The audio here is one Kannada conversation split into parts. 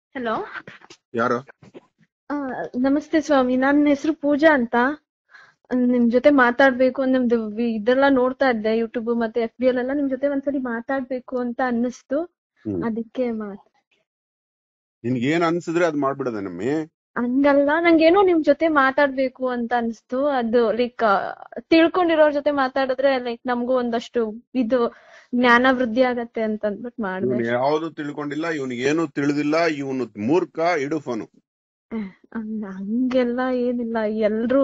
ಹಲೋ ಯಾರು ನಮಸ್ತೆ ಸ್ವಾಮಿ ನನ್ನ ಹೆಸರು ಪೂಜಾ ಅಂತ ನಿಮ್ ಜೊತೆ ಮಾತಾಡ್ಬೇಕು ನಿಮ್ದು ವಿ- ಇದೆಲ್ಲ ನೋಡ್ತಾ ಇದ್ದೆ ಯೂಟ್ಯೂಬ್ ಮತ್ತೆ ಎಫ್ ಬಿ ಅಲ್ಲೆಲ್ಲ ನಿಮ್ ಜೊತೆ ಒಂದ್ಸಲಿ ಮಾತಾಡ್ಬೇಕು ಅಂತ ಅನ್ನಿಸ್ತು ಹ್ಮ್. ಅದಕ್ಕೆ ಮಾತ್ ನಿನ್ಗೆ ಏನ್ ಅನ್ಸಿದ್ರೆ ಅದ್ ಮಾಡ್ಬಿಡದೆ ನಮ್ಮಿ ಹಂಗಲ್ಲ ನಂಗೇನೋ ನಿಮ್ ಜೊತೆ ಮಾತಾಡ್ಬೇಕು ಅಂತ ಅನ್ಸ್ತು ಅದು ಲೈಕ್ ತಿಳ್ಕೊಂಡಿರೋರ್ ಜೊತೆ ಮಾತಾಡಿದ್ರೆ ಲೈಕ್ ನಮಗೂ ಒಂದಷ್ಟು ಇದು ಜ್ಞಾನ ವೃದ್ಧಿ ಆಗತ್ತೆ ಅಂತ ಅಂದ್ಬಿಟ್ಟು ಮಾಡ್ದೆ ಇವನು ಯಾವ್ದು ತಿಳ್ಕೊಂಡಿಲ್ಲ ಇವನಿಗೆ ಏನು ತಿಳಿದಿಲ್ಲ ಇವನು ಮೂರ್ಖ ಇಡು ಫೋನು ಹಂಗ ಹಂಗೆಲ್ಲ ಏನಿಲ್ಲ ಎಲ್ರು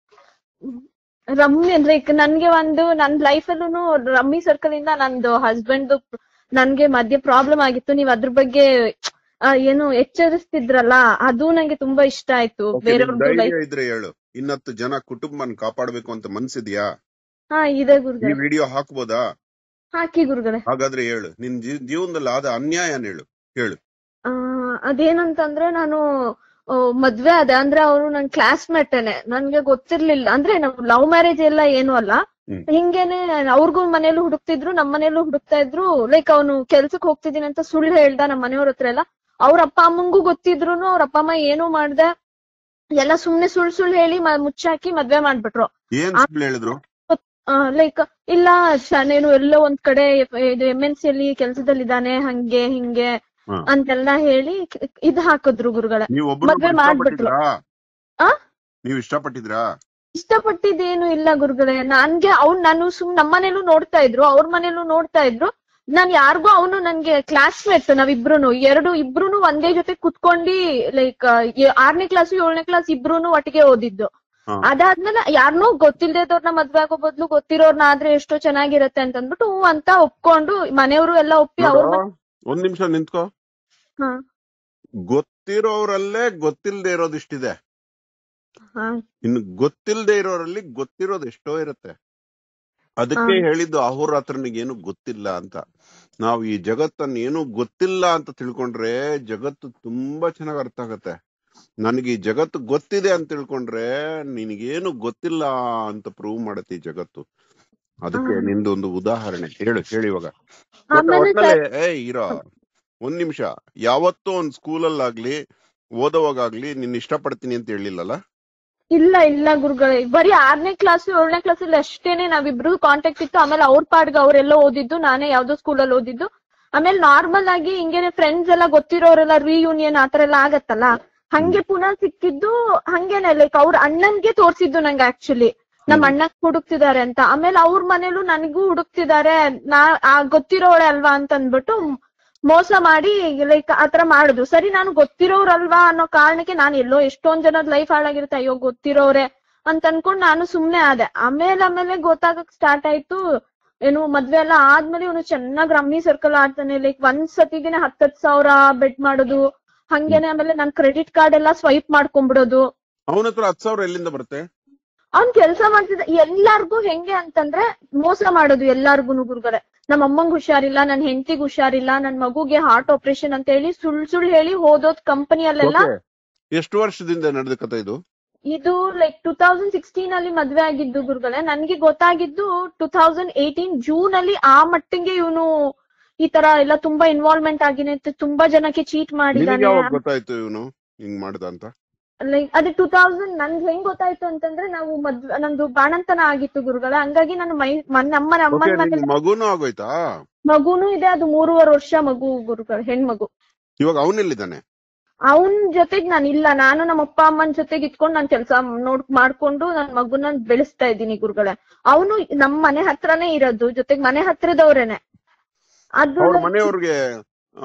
ರಮ್ಮಿ ಲೈಕ್ ನನ್ಗೆ ಒಂದು ನನ್ ಲೈಫ್ ಅಲ್ಲೂ ರಮ್ಮಿ ಸರ್ಕಲ್ ಇಂದ ನಂದು ಹಸ್ಬೆಂಡ್ ನನ್ಗೆ ಮಧ್ಯೆ ಪ್ರಾಬ್ಲಮ್ ಆಗಿತ್ತು ನೀವ್ ಅದ್ರ ಬಗ್ಗೆ ಆ, ಏನು ಎಚ್ಚರಿಸ್ತಿದ್ರಲ್ಲ ಅದು ನಂಗೆ ತುಂಬಾ ಇಷ್ಟ ಆಯ್ತು ಬೇರೆಯವ್ರದ್ದು ಲೈಫ್ ಧೈರ್ಯ ಇದ್ರೆ ಹೇಳು ಇನ್ನತ್ತು ಜನ ಕುಟುಂಬನ್ ಕಾಪಾಡ್ಬೇಕು ಅಂತ ಮನ್ಸಿದ್ಯಾ ಹಾ ಇದೆ ಈ ಗುರುಗಳೇ ವಿಡಿಯೋ ಹಾಕ್ಬೋದಾ ಹಾಕಿ ಗುರುಗಳೇ ಹಾಗಾದ್ರೆ ಹೇಳು ನಿನ್ ಜೀ- ಜೀವನದಲ್ಲಿ ಆದ ಅನ್ಯಾಯನ ಹೇಳು ಹೇಳು ಆ ಅದೇನಂತಂದ್ರೆ ನಾನು ಆ, ಮದ್ವೆ ಆದೆ ಅಂದ್ರೆ ಅವ್ರು ನನ್ ಕ್ಲಾಸ್ಮೇಟೇನೆ ನನ್ಗೆ ಗೊತ್ತಿರ್ಲಿಲ್ಲ ಅಂದ್ರೆ ನಾವು ಲವ್ ಮ್ಯಾರೇಜ್ ಎಲ್ಲ ಏನು ಅಲ್ಲ ಹ್ಮ್. ಹಿಂಗೇನೆ ಅವ್ರಿಗೂ ಮನೇಲೂ ಹುಡುಕ್ತಿದ್ರು ನಮ್ ಮನೇಲೂ ಹುಡುಕ್ತಾ ಇದ್ರು ಲೈಕ್ ಅವನು ಕೆಲ್ಸಕ್ ಹೋಗ್ತಿದೀನಿ ಅಂತ ಸುಳ್ಳು ಹೇಳ್ದ ನಮ್ ಮನೆಯವ್ರ ಹತ್ರ ಎಲ್ಲ ಅವ್ರ ಅಪ್ಪ ಅಮ್ಮಂಗೂ ಗೊತ್ತಿದ್ರುನು ಅವ್ರ ಅಪ್ಪ ಅಮ್ಮ ಏನೂ ಮಾಡ್ದೆ ಎಲ್ಲ ಸುಮ್ನೆ ಸುಳ್ ಸುಳ್ಳು ಹೇಳಿ ಮ- ಮುಚ್ಚಾಕಿ ಮದ್ವೆ ಮಾಡ್ಬಿಟ್ರು ಏನ್ ಆ- ಸುಳ್ಳು ಹೇಳಿದ್ರು ಲೈಕ್ ಇಲ್ಲ ಶ- ನೀನು ಎಲ್ಲೋ ಒಂದ್ ಕಡೆ ಇದು ಎಂ ಎನ್ ಸಿ ಅಲ್ಲಿ ಕೆಲ್ಸದಲ್ಲಿದ್ದಾನೆ ಹಂಗೆ ಹಿಂಗೆ ಹಾ. ಅಂತೆಲ್ಲ ಹೇಳಿ ಕ- ಇದ್ ಹಾಕಿದ್ರು ಗುರುಗಳೇ ನೀವ್ ಒಬ್ರು ಮದ್ವೆ ಮಾಡ್ಬಿಟ್ರು. ಇಷ್ಟಪಟ್ಟಿದ್ರಾ ಆ? ನೀವ್ ಇಷ್ಟಪಟ್ಟಿದ್ರಾ ಇಷ್ಟಪಟ್ಟಿದ್ದೇನು ಇಲ್ಲ ಗುರುಗಳೇ ನನ್ಗೆ ಅವ್ನ್ ನಾನು ಸುಮ್ ನಮ್ಮನೇಲೂ ನೋಡ್ತಾ ಇದ್ರು ಅವ್ರ ಮನೇಲೂ ನೋಡ್ತಾ ಇದ್ರು ನಾನ್ ಯಾರಿಗೂ ಅವನು ನನ್ಗೆ ಕ್ಲಾಸ್ಮೇಟ್ ನಾವಿಬ್ರುನು ಎರಡು ಇಬ್ರುನು ಒಂದೇ ಜೊತೆ ಕುತ್ಕೊಂಡಿ ಲೈಕ್ ಆರನೇ ಕ್ಲಾಸ್ ಏಳನೇ ಕ್ಲಾಸ್ ಇಬ್ರುನು ಒಟ್ಟಿಗೆ ಓದಿದ್ದು ಹಾ. ಅದಾದ್ಮೇಲೆ ಯಾರನ್ನೂ ಗೊತ್ತಿಲ್ದೇದವ್ರನ್ನ ಮದ್ವೆ ಆಗೋ ಬದ್ಲು ಗೊತ್ತಿರೋರ್ನ ಆದ್ರೆ ಎಷ್ಟೋ ಚೆನ್ನಾಗಿರತ್ತೆ ಅಂತ ಅಂದ್ಬಿಟ್ಟು ಹ್ಞೂ ಅಂತ ಒಪ್ಕೊಂಡು ಮನೆಯವರು ಎಲ್ಲ ಒಪ್ಪಿ ಅವ್ರ ನೋಡು, ಒಂದ್ ನಿಮಿಷ ನಿಂತ್ಕೋ ಹಾ ಗೊತ್ತಿರೋರಲ್ಲೇ ಗೊತ್ತಿಲ್ದೇ ಇರೋದು ಇಷ್ಟಿದೆ ಹಾ ಇನ್ನು ಗೊತ್ತಿಲ್ದೇ ಇರೋರಲ್ಲಿ ಗೊತ್ತಿರೋದು ಎಷ್ಟೋ ಇರುತ್ತೆ ಅದಕ್ಕೆ ಹಾ. ಹೇಳಿದ್ದು ಅಹೋರಾತ್ರನಿಗೆ ಏನು ಗೊತ್ತಿಲ್ಲ ಅಂತ ನಾವು ಈ ಜಗತ್ತನ್ನ ಏನು ಗೊತ್ತಿಲ್ಲ ಅಂತ ತಿಳ್ಕೊಂಡ್ರೆ ಜಗತ್ತು ತುಂಬಾ ಚೆನ್ನಾಗ್ ಅರ್ಥ ಆಗತ್ತೆ ನನಗೆ ಈ ಜಗತ್ತು ಗೊತ್ತಿದೆ ಅಂತ ತಿಳ್ಕೊಂಡ್ರೆ ನಿನಗೇನು ಗೊತ್ತಿಲ್ಲ ಅಂತ ಪ್ರೂವ್ ಮಾಡತ್ತೆ ಈ ಜಗತ್ತು ಅದಕ್ಕೆ ಹಾ. ನಿಂದೊಂದು ಉದಾಹರಣೆ ಹೇಳು ಹೇಳಿ ಇವಾಗ ಆಮೇಲೆ ಒಟ್ನಲ್ಲಿ ಏ ಇರೋ ಒಂದ್ ನಿಮಿಷ ಯಾವತ್ತೂ ಒಂದ್ ಸ್ಕೂಲಲ್ಲಾಗ್ಲಿ ಓದೋವಾಗ್ಲಿ ನಿನ್ ಇಷ್ಟಪಡ್ತೀನಿ ಅಂತ ಹೇಳಿಲ್ಲಲ್ಲ ಇಲ್ಲ ಇಲ್ಲ ಗುರುಗಳೇ ಬರೀ ಆರನೇ ಕ್ಲಾಸ್ ಏಳನೇ ಕ್ಲಾಸ್ ಅಲ್ಲಿ ಅಷ್ಟೇನೆ ನಾವಿಬ್ರು ಕಾಂಟ್ಯಾಕ್ಟ್ ಇತ್ತು ಆಮೇಲೆ ಅವ್ರ ಪಾಡ್ಗೆ ಅವ್ರೆಲ್ಲ ಓದಿದ್ದು ನಾನೇ ಯಾವ್ದೋ ಸ್ಕೂಲಲ್ಲಿ ಓದಿದ್ದು ಆಮೇಲೆ ನಾರ್ಮಲ್ ಆಗಿ ಹಿಂಗೇನೆ ಫ್ರೆಂಡ್ಸ್ ಎಲ್ಲ ಗೊತ್ತಿರೋರೆಲ್ಲ ರಿಯೂನಿಯನ್ ಆತರ ಎಲ್ಲ ಆಗತ್ತಲ್ಲ ಹಂಗೆ ಪುನಃ ಸಿಕ್ಕಿದ್ದು ಹಂಗೇನೆ ಲೈಕ್ ಅವ್ರ ಅಣ್ಣನ್ಗೆ ತೋರ್ಸಿದ್ದು ನಂಗೆ ಆಕ್ಚುಲಿ ನಮ್ ಹ್ಮ್. ಅಣ್ಣಗ್ ಹುಡುಕ್ತಿದಾರೆ ಅಂತ ಆಮೇಲೆ ಅವ್ರ ಮನೇಲೂ ನನಗೂ ಹುಡುಕ್ತಿದಾರೆ ನಾ ಆ ಗೊತ್ತಿರೋಳೆ ಅಲ್ವಾ ಅಂತ ಅಂದ್ಬಿಟ್ಟು ಮೋಸ ಮಾಡಿ ಲೈಕ್ ಆತರ ಮಾಡುದು ಸರಿ ನಾನು ಗೊತ್ತಿರೋರಲ್ವಾ ಅನ್ನೋ ಕಾರಣಕ್ಕೆ ನಾನು ಎಲ್ಲೋ ಎಷ್ಟೊಂದ್ ಜನದ ಲೈಫ್ ಹಾಳಾಗಿರುತ್ತೆ ಅಯ್ಯೋ ಗೊತ್ತಿರೋರೆ ಅಂತ ಅನ್ಕೊಂಡ್ ನಾನು ಸುಮ್ನೆ ಆದೆ ಆಮೇಲೆ ಆಮೇಲೆ ಗೊತ್ತಾಗಕ್ ಸ್ಟಾರ್ಟ್ ಆಯ್ತು ಏನು ಮದ್ವೆ ಎಲ್ಲ ಆದ್ಮೇಲೆ ಇವನು ಚೆನ್ನಾಗ್ ರಮ್ಮಿ ಸರ್ಕಲ್ ಆಡ್ತಾನೆ ಲೈಕ್ ಒಂದ್ ಸತಿಗೆನೆ ಹತ್ತತ್ ಸಾವಿರ ಬೆಟ್ ಮಾಡೋದು ಹಂಗೇನೆ ಆಮೇಲೆ ನನ್ ಕ್ರೆಡಿಟ್ ಕಾರ್ಡ್ ಎಲ್ಲ ಸ್ವೈಪ್ ಮಾಡ್ಕೊಂಡ್ಬಿಡೋದು ಅವನ ಹತ್ರ ಹತ್ ಸಾವಿರ ಎಲ್ಲಿಂದ ಬರುತ್ತೆ ಅವ್ನ್ ಕೆಲ್ಸ ಮಾಡ್ತಿದ್ದ ಎಲ್ಲಾರ್ಗು ಹೆಂಗೆ ಅಂತಂದ್ರೆ ಮೋಸ ಮಾಡೋದು ಎಲ್ಲಾರ್ಗುನು ಗುರುಗಳೇ ನಮ್ಮ ಅಮ್ಮಂಗ್ ಹುಷಾರಿಲ್ಲ ನನ್ ಹೆಂಡತಿಗ್ ಹುಷಾರಿಲ್ಲ ನನ್ ಮಗುಗೆ ಹಾರ್ಟ್ ಆಪರೇಷನ್ ಅಂತ ಹೇಳಿ ಸುಳ್ ಸುಳ್ ಹೇಳಿ ಹೋದೋದ್ ಕಂಪನಿಯಲ್ಲೆಲ್ಲ Okay. ಎಷ್ಟು ವರ್ಷದಿಂದ ನಡೆದ ಕಥೆ ಇದು ಇದು ಲೈಕ್ ಟೂ ತೌಸಂಡ್ ಸಿಕ್ಸ್ಟೀನ್ ಅಲ್ಲಿ ಮದ್ವೆ ಆಗಿದ್ದು ಗುರುಗಳೇ ನನ್ಗೆ ಗೊತ್ತಾಗಿದ್ದು ಟೂ ತೌಸಂಡ್ ಏಯ್ಟೀನ್ ಜೂನ್ ಅಲ್ಲಿ ಆ ಮಟ್ಟಿಗೆ ಇವನು ಈ ತರ ಎಲ್ಲ ತುಂಬಾ ಇನ್ವಾಲ್ವ್ಮೆಂಟ್ ಆಗಿನೇ ಇತ್ತು, ತುಂಬಾ ಜನಕ್ಕೆ ಚೀಟ್ ನಿನಗೆ ಮಾಡಿದಾನೆ ಯಾವಾಗ ಗೊತ್ತಾಯ್ತು ಇವನು ಹಿಂಗ್ ಮಾಡ್ದ ಅಂತ ಲೈಕ್ ಅದೇ ಟೂ ತೌಸಂಡ್ ನನ್ಗೆ ಹೆಂಗ್ ಗೊತ್ತಾಯ್ತು ಅಂತಂದ್ರೆ ನಾವು ಮದ್ವೆ ನಂದು ಬಾಣಂತನ ಆಗಿತ್ತು ಗುರುಗಳ ಹಂಗಾಗಿ ನಾನು ಮೈ ಮನ್- ನಮ್ಮ ಓಕೆ ಅಮ್ಮನ ನಿನ್ ಮನೇಲಿ ಮಗುನು ಆಗೋಯ್ತಾ ಮಗುನು ಇದೆ ಅದು ಮೂರುವರೆ ವರ್ಷ ಮಗು ಗುರುಗಳು ಹೆಣ್ಮಗು ಇವಾಗ ಅವನೆಲ್ಲಿದ್ದಾನೆ ಅವನ್ ಜೊತೆಗ್ ನಾನು ಇಲ್ಲ ನಾನು ನಮ್ಮ ಅಪ್ಪ ಅಮ್ಮನ ಜೊತೆಗೆ ಇಟ್ಕೊಂಡು ನಾನು ಕೆಲಸ ನೋಡ್ ಮಾಡ್ಕೊಂಡು ನನ್ ಮಗುನ ಬೆಳೆಸ್ತಾ ಇದ್ದೀನಿ ಗುರುಗಳೇ ಅವನು ನಮ್ ಮನೆ ಹತ್ರನೇ ಇರೋದು ಜೊತೆಗ್ ಮನೆ ಹತ್ರದವ್ರೇನೆ ಅದು ಅವ್ರ ಮನೆಯವ್ರಿಗೆ ಆ,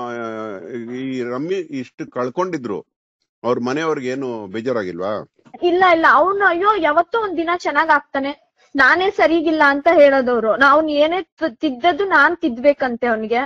ಈ ರಮ್ಮಿ ಇಷ್ಟು ಕಳ್ಕೊಂಡಿದ್ರು ಅವ್ರ ಮನೆಯವ್ರಿಗೆ ಏನು ಬೇಜಾರಾಗಿಲ್ವಾ ಇಲ್ಲ ಇಲ್ಲ ಅವನು ಅಯ್ಯೋ ಯಾವತ್ತೋ ಒಂದ್ ದಿನ ಚೆನ್ನಾಗ್ ಆಗ್ತಾನೆ ನಾನೇ ಸರಿಗಿಲ್ಲ ಅಂತ ಹೇಳೋದವ್ರು ಅವ್ನ್ ಏನೇ ತ- ತಿದ್ದದ್ದು ನಾನ್ ತಿದ್ಬೇಕಂತೆ ಅವನಿಗೆ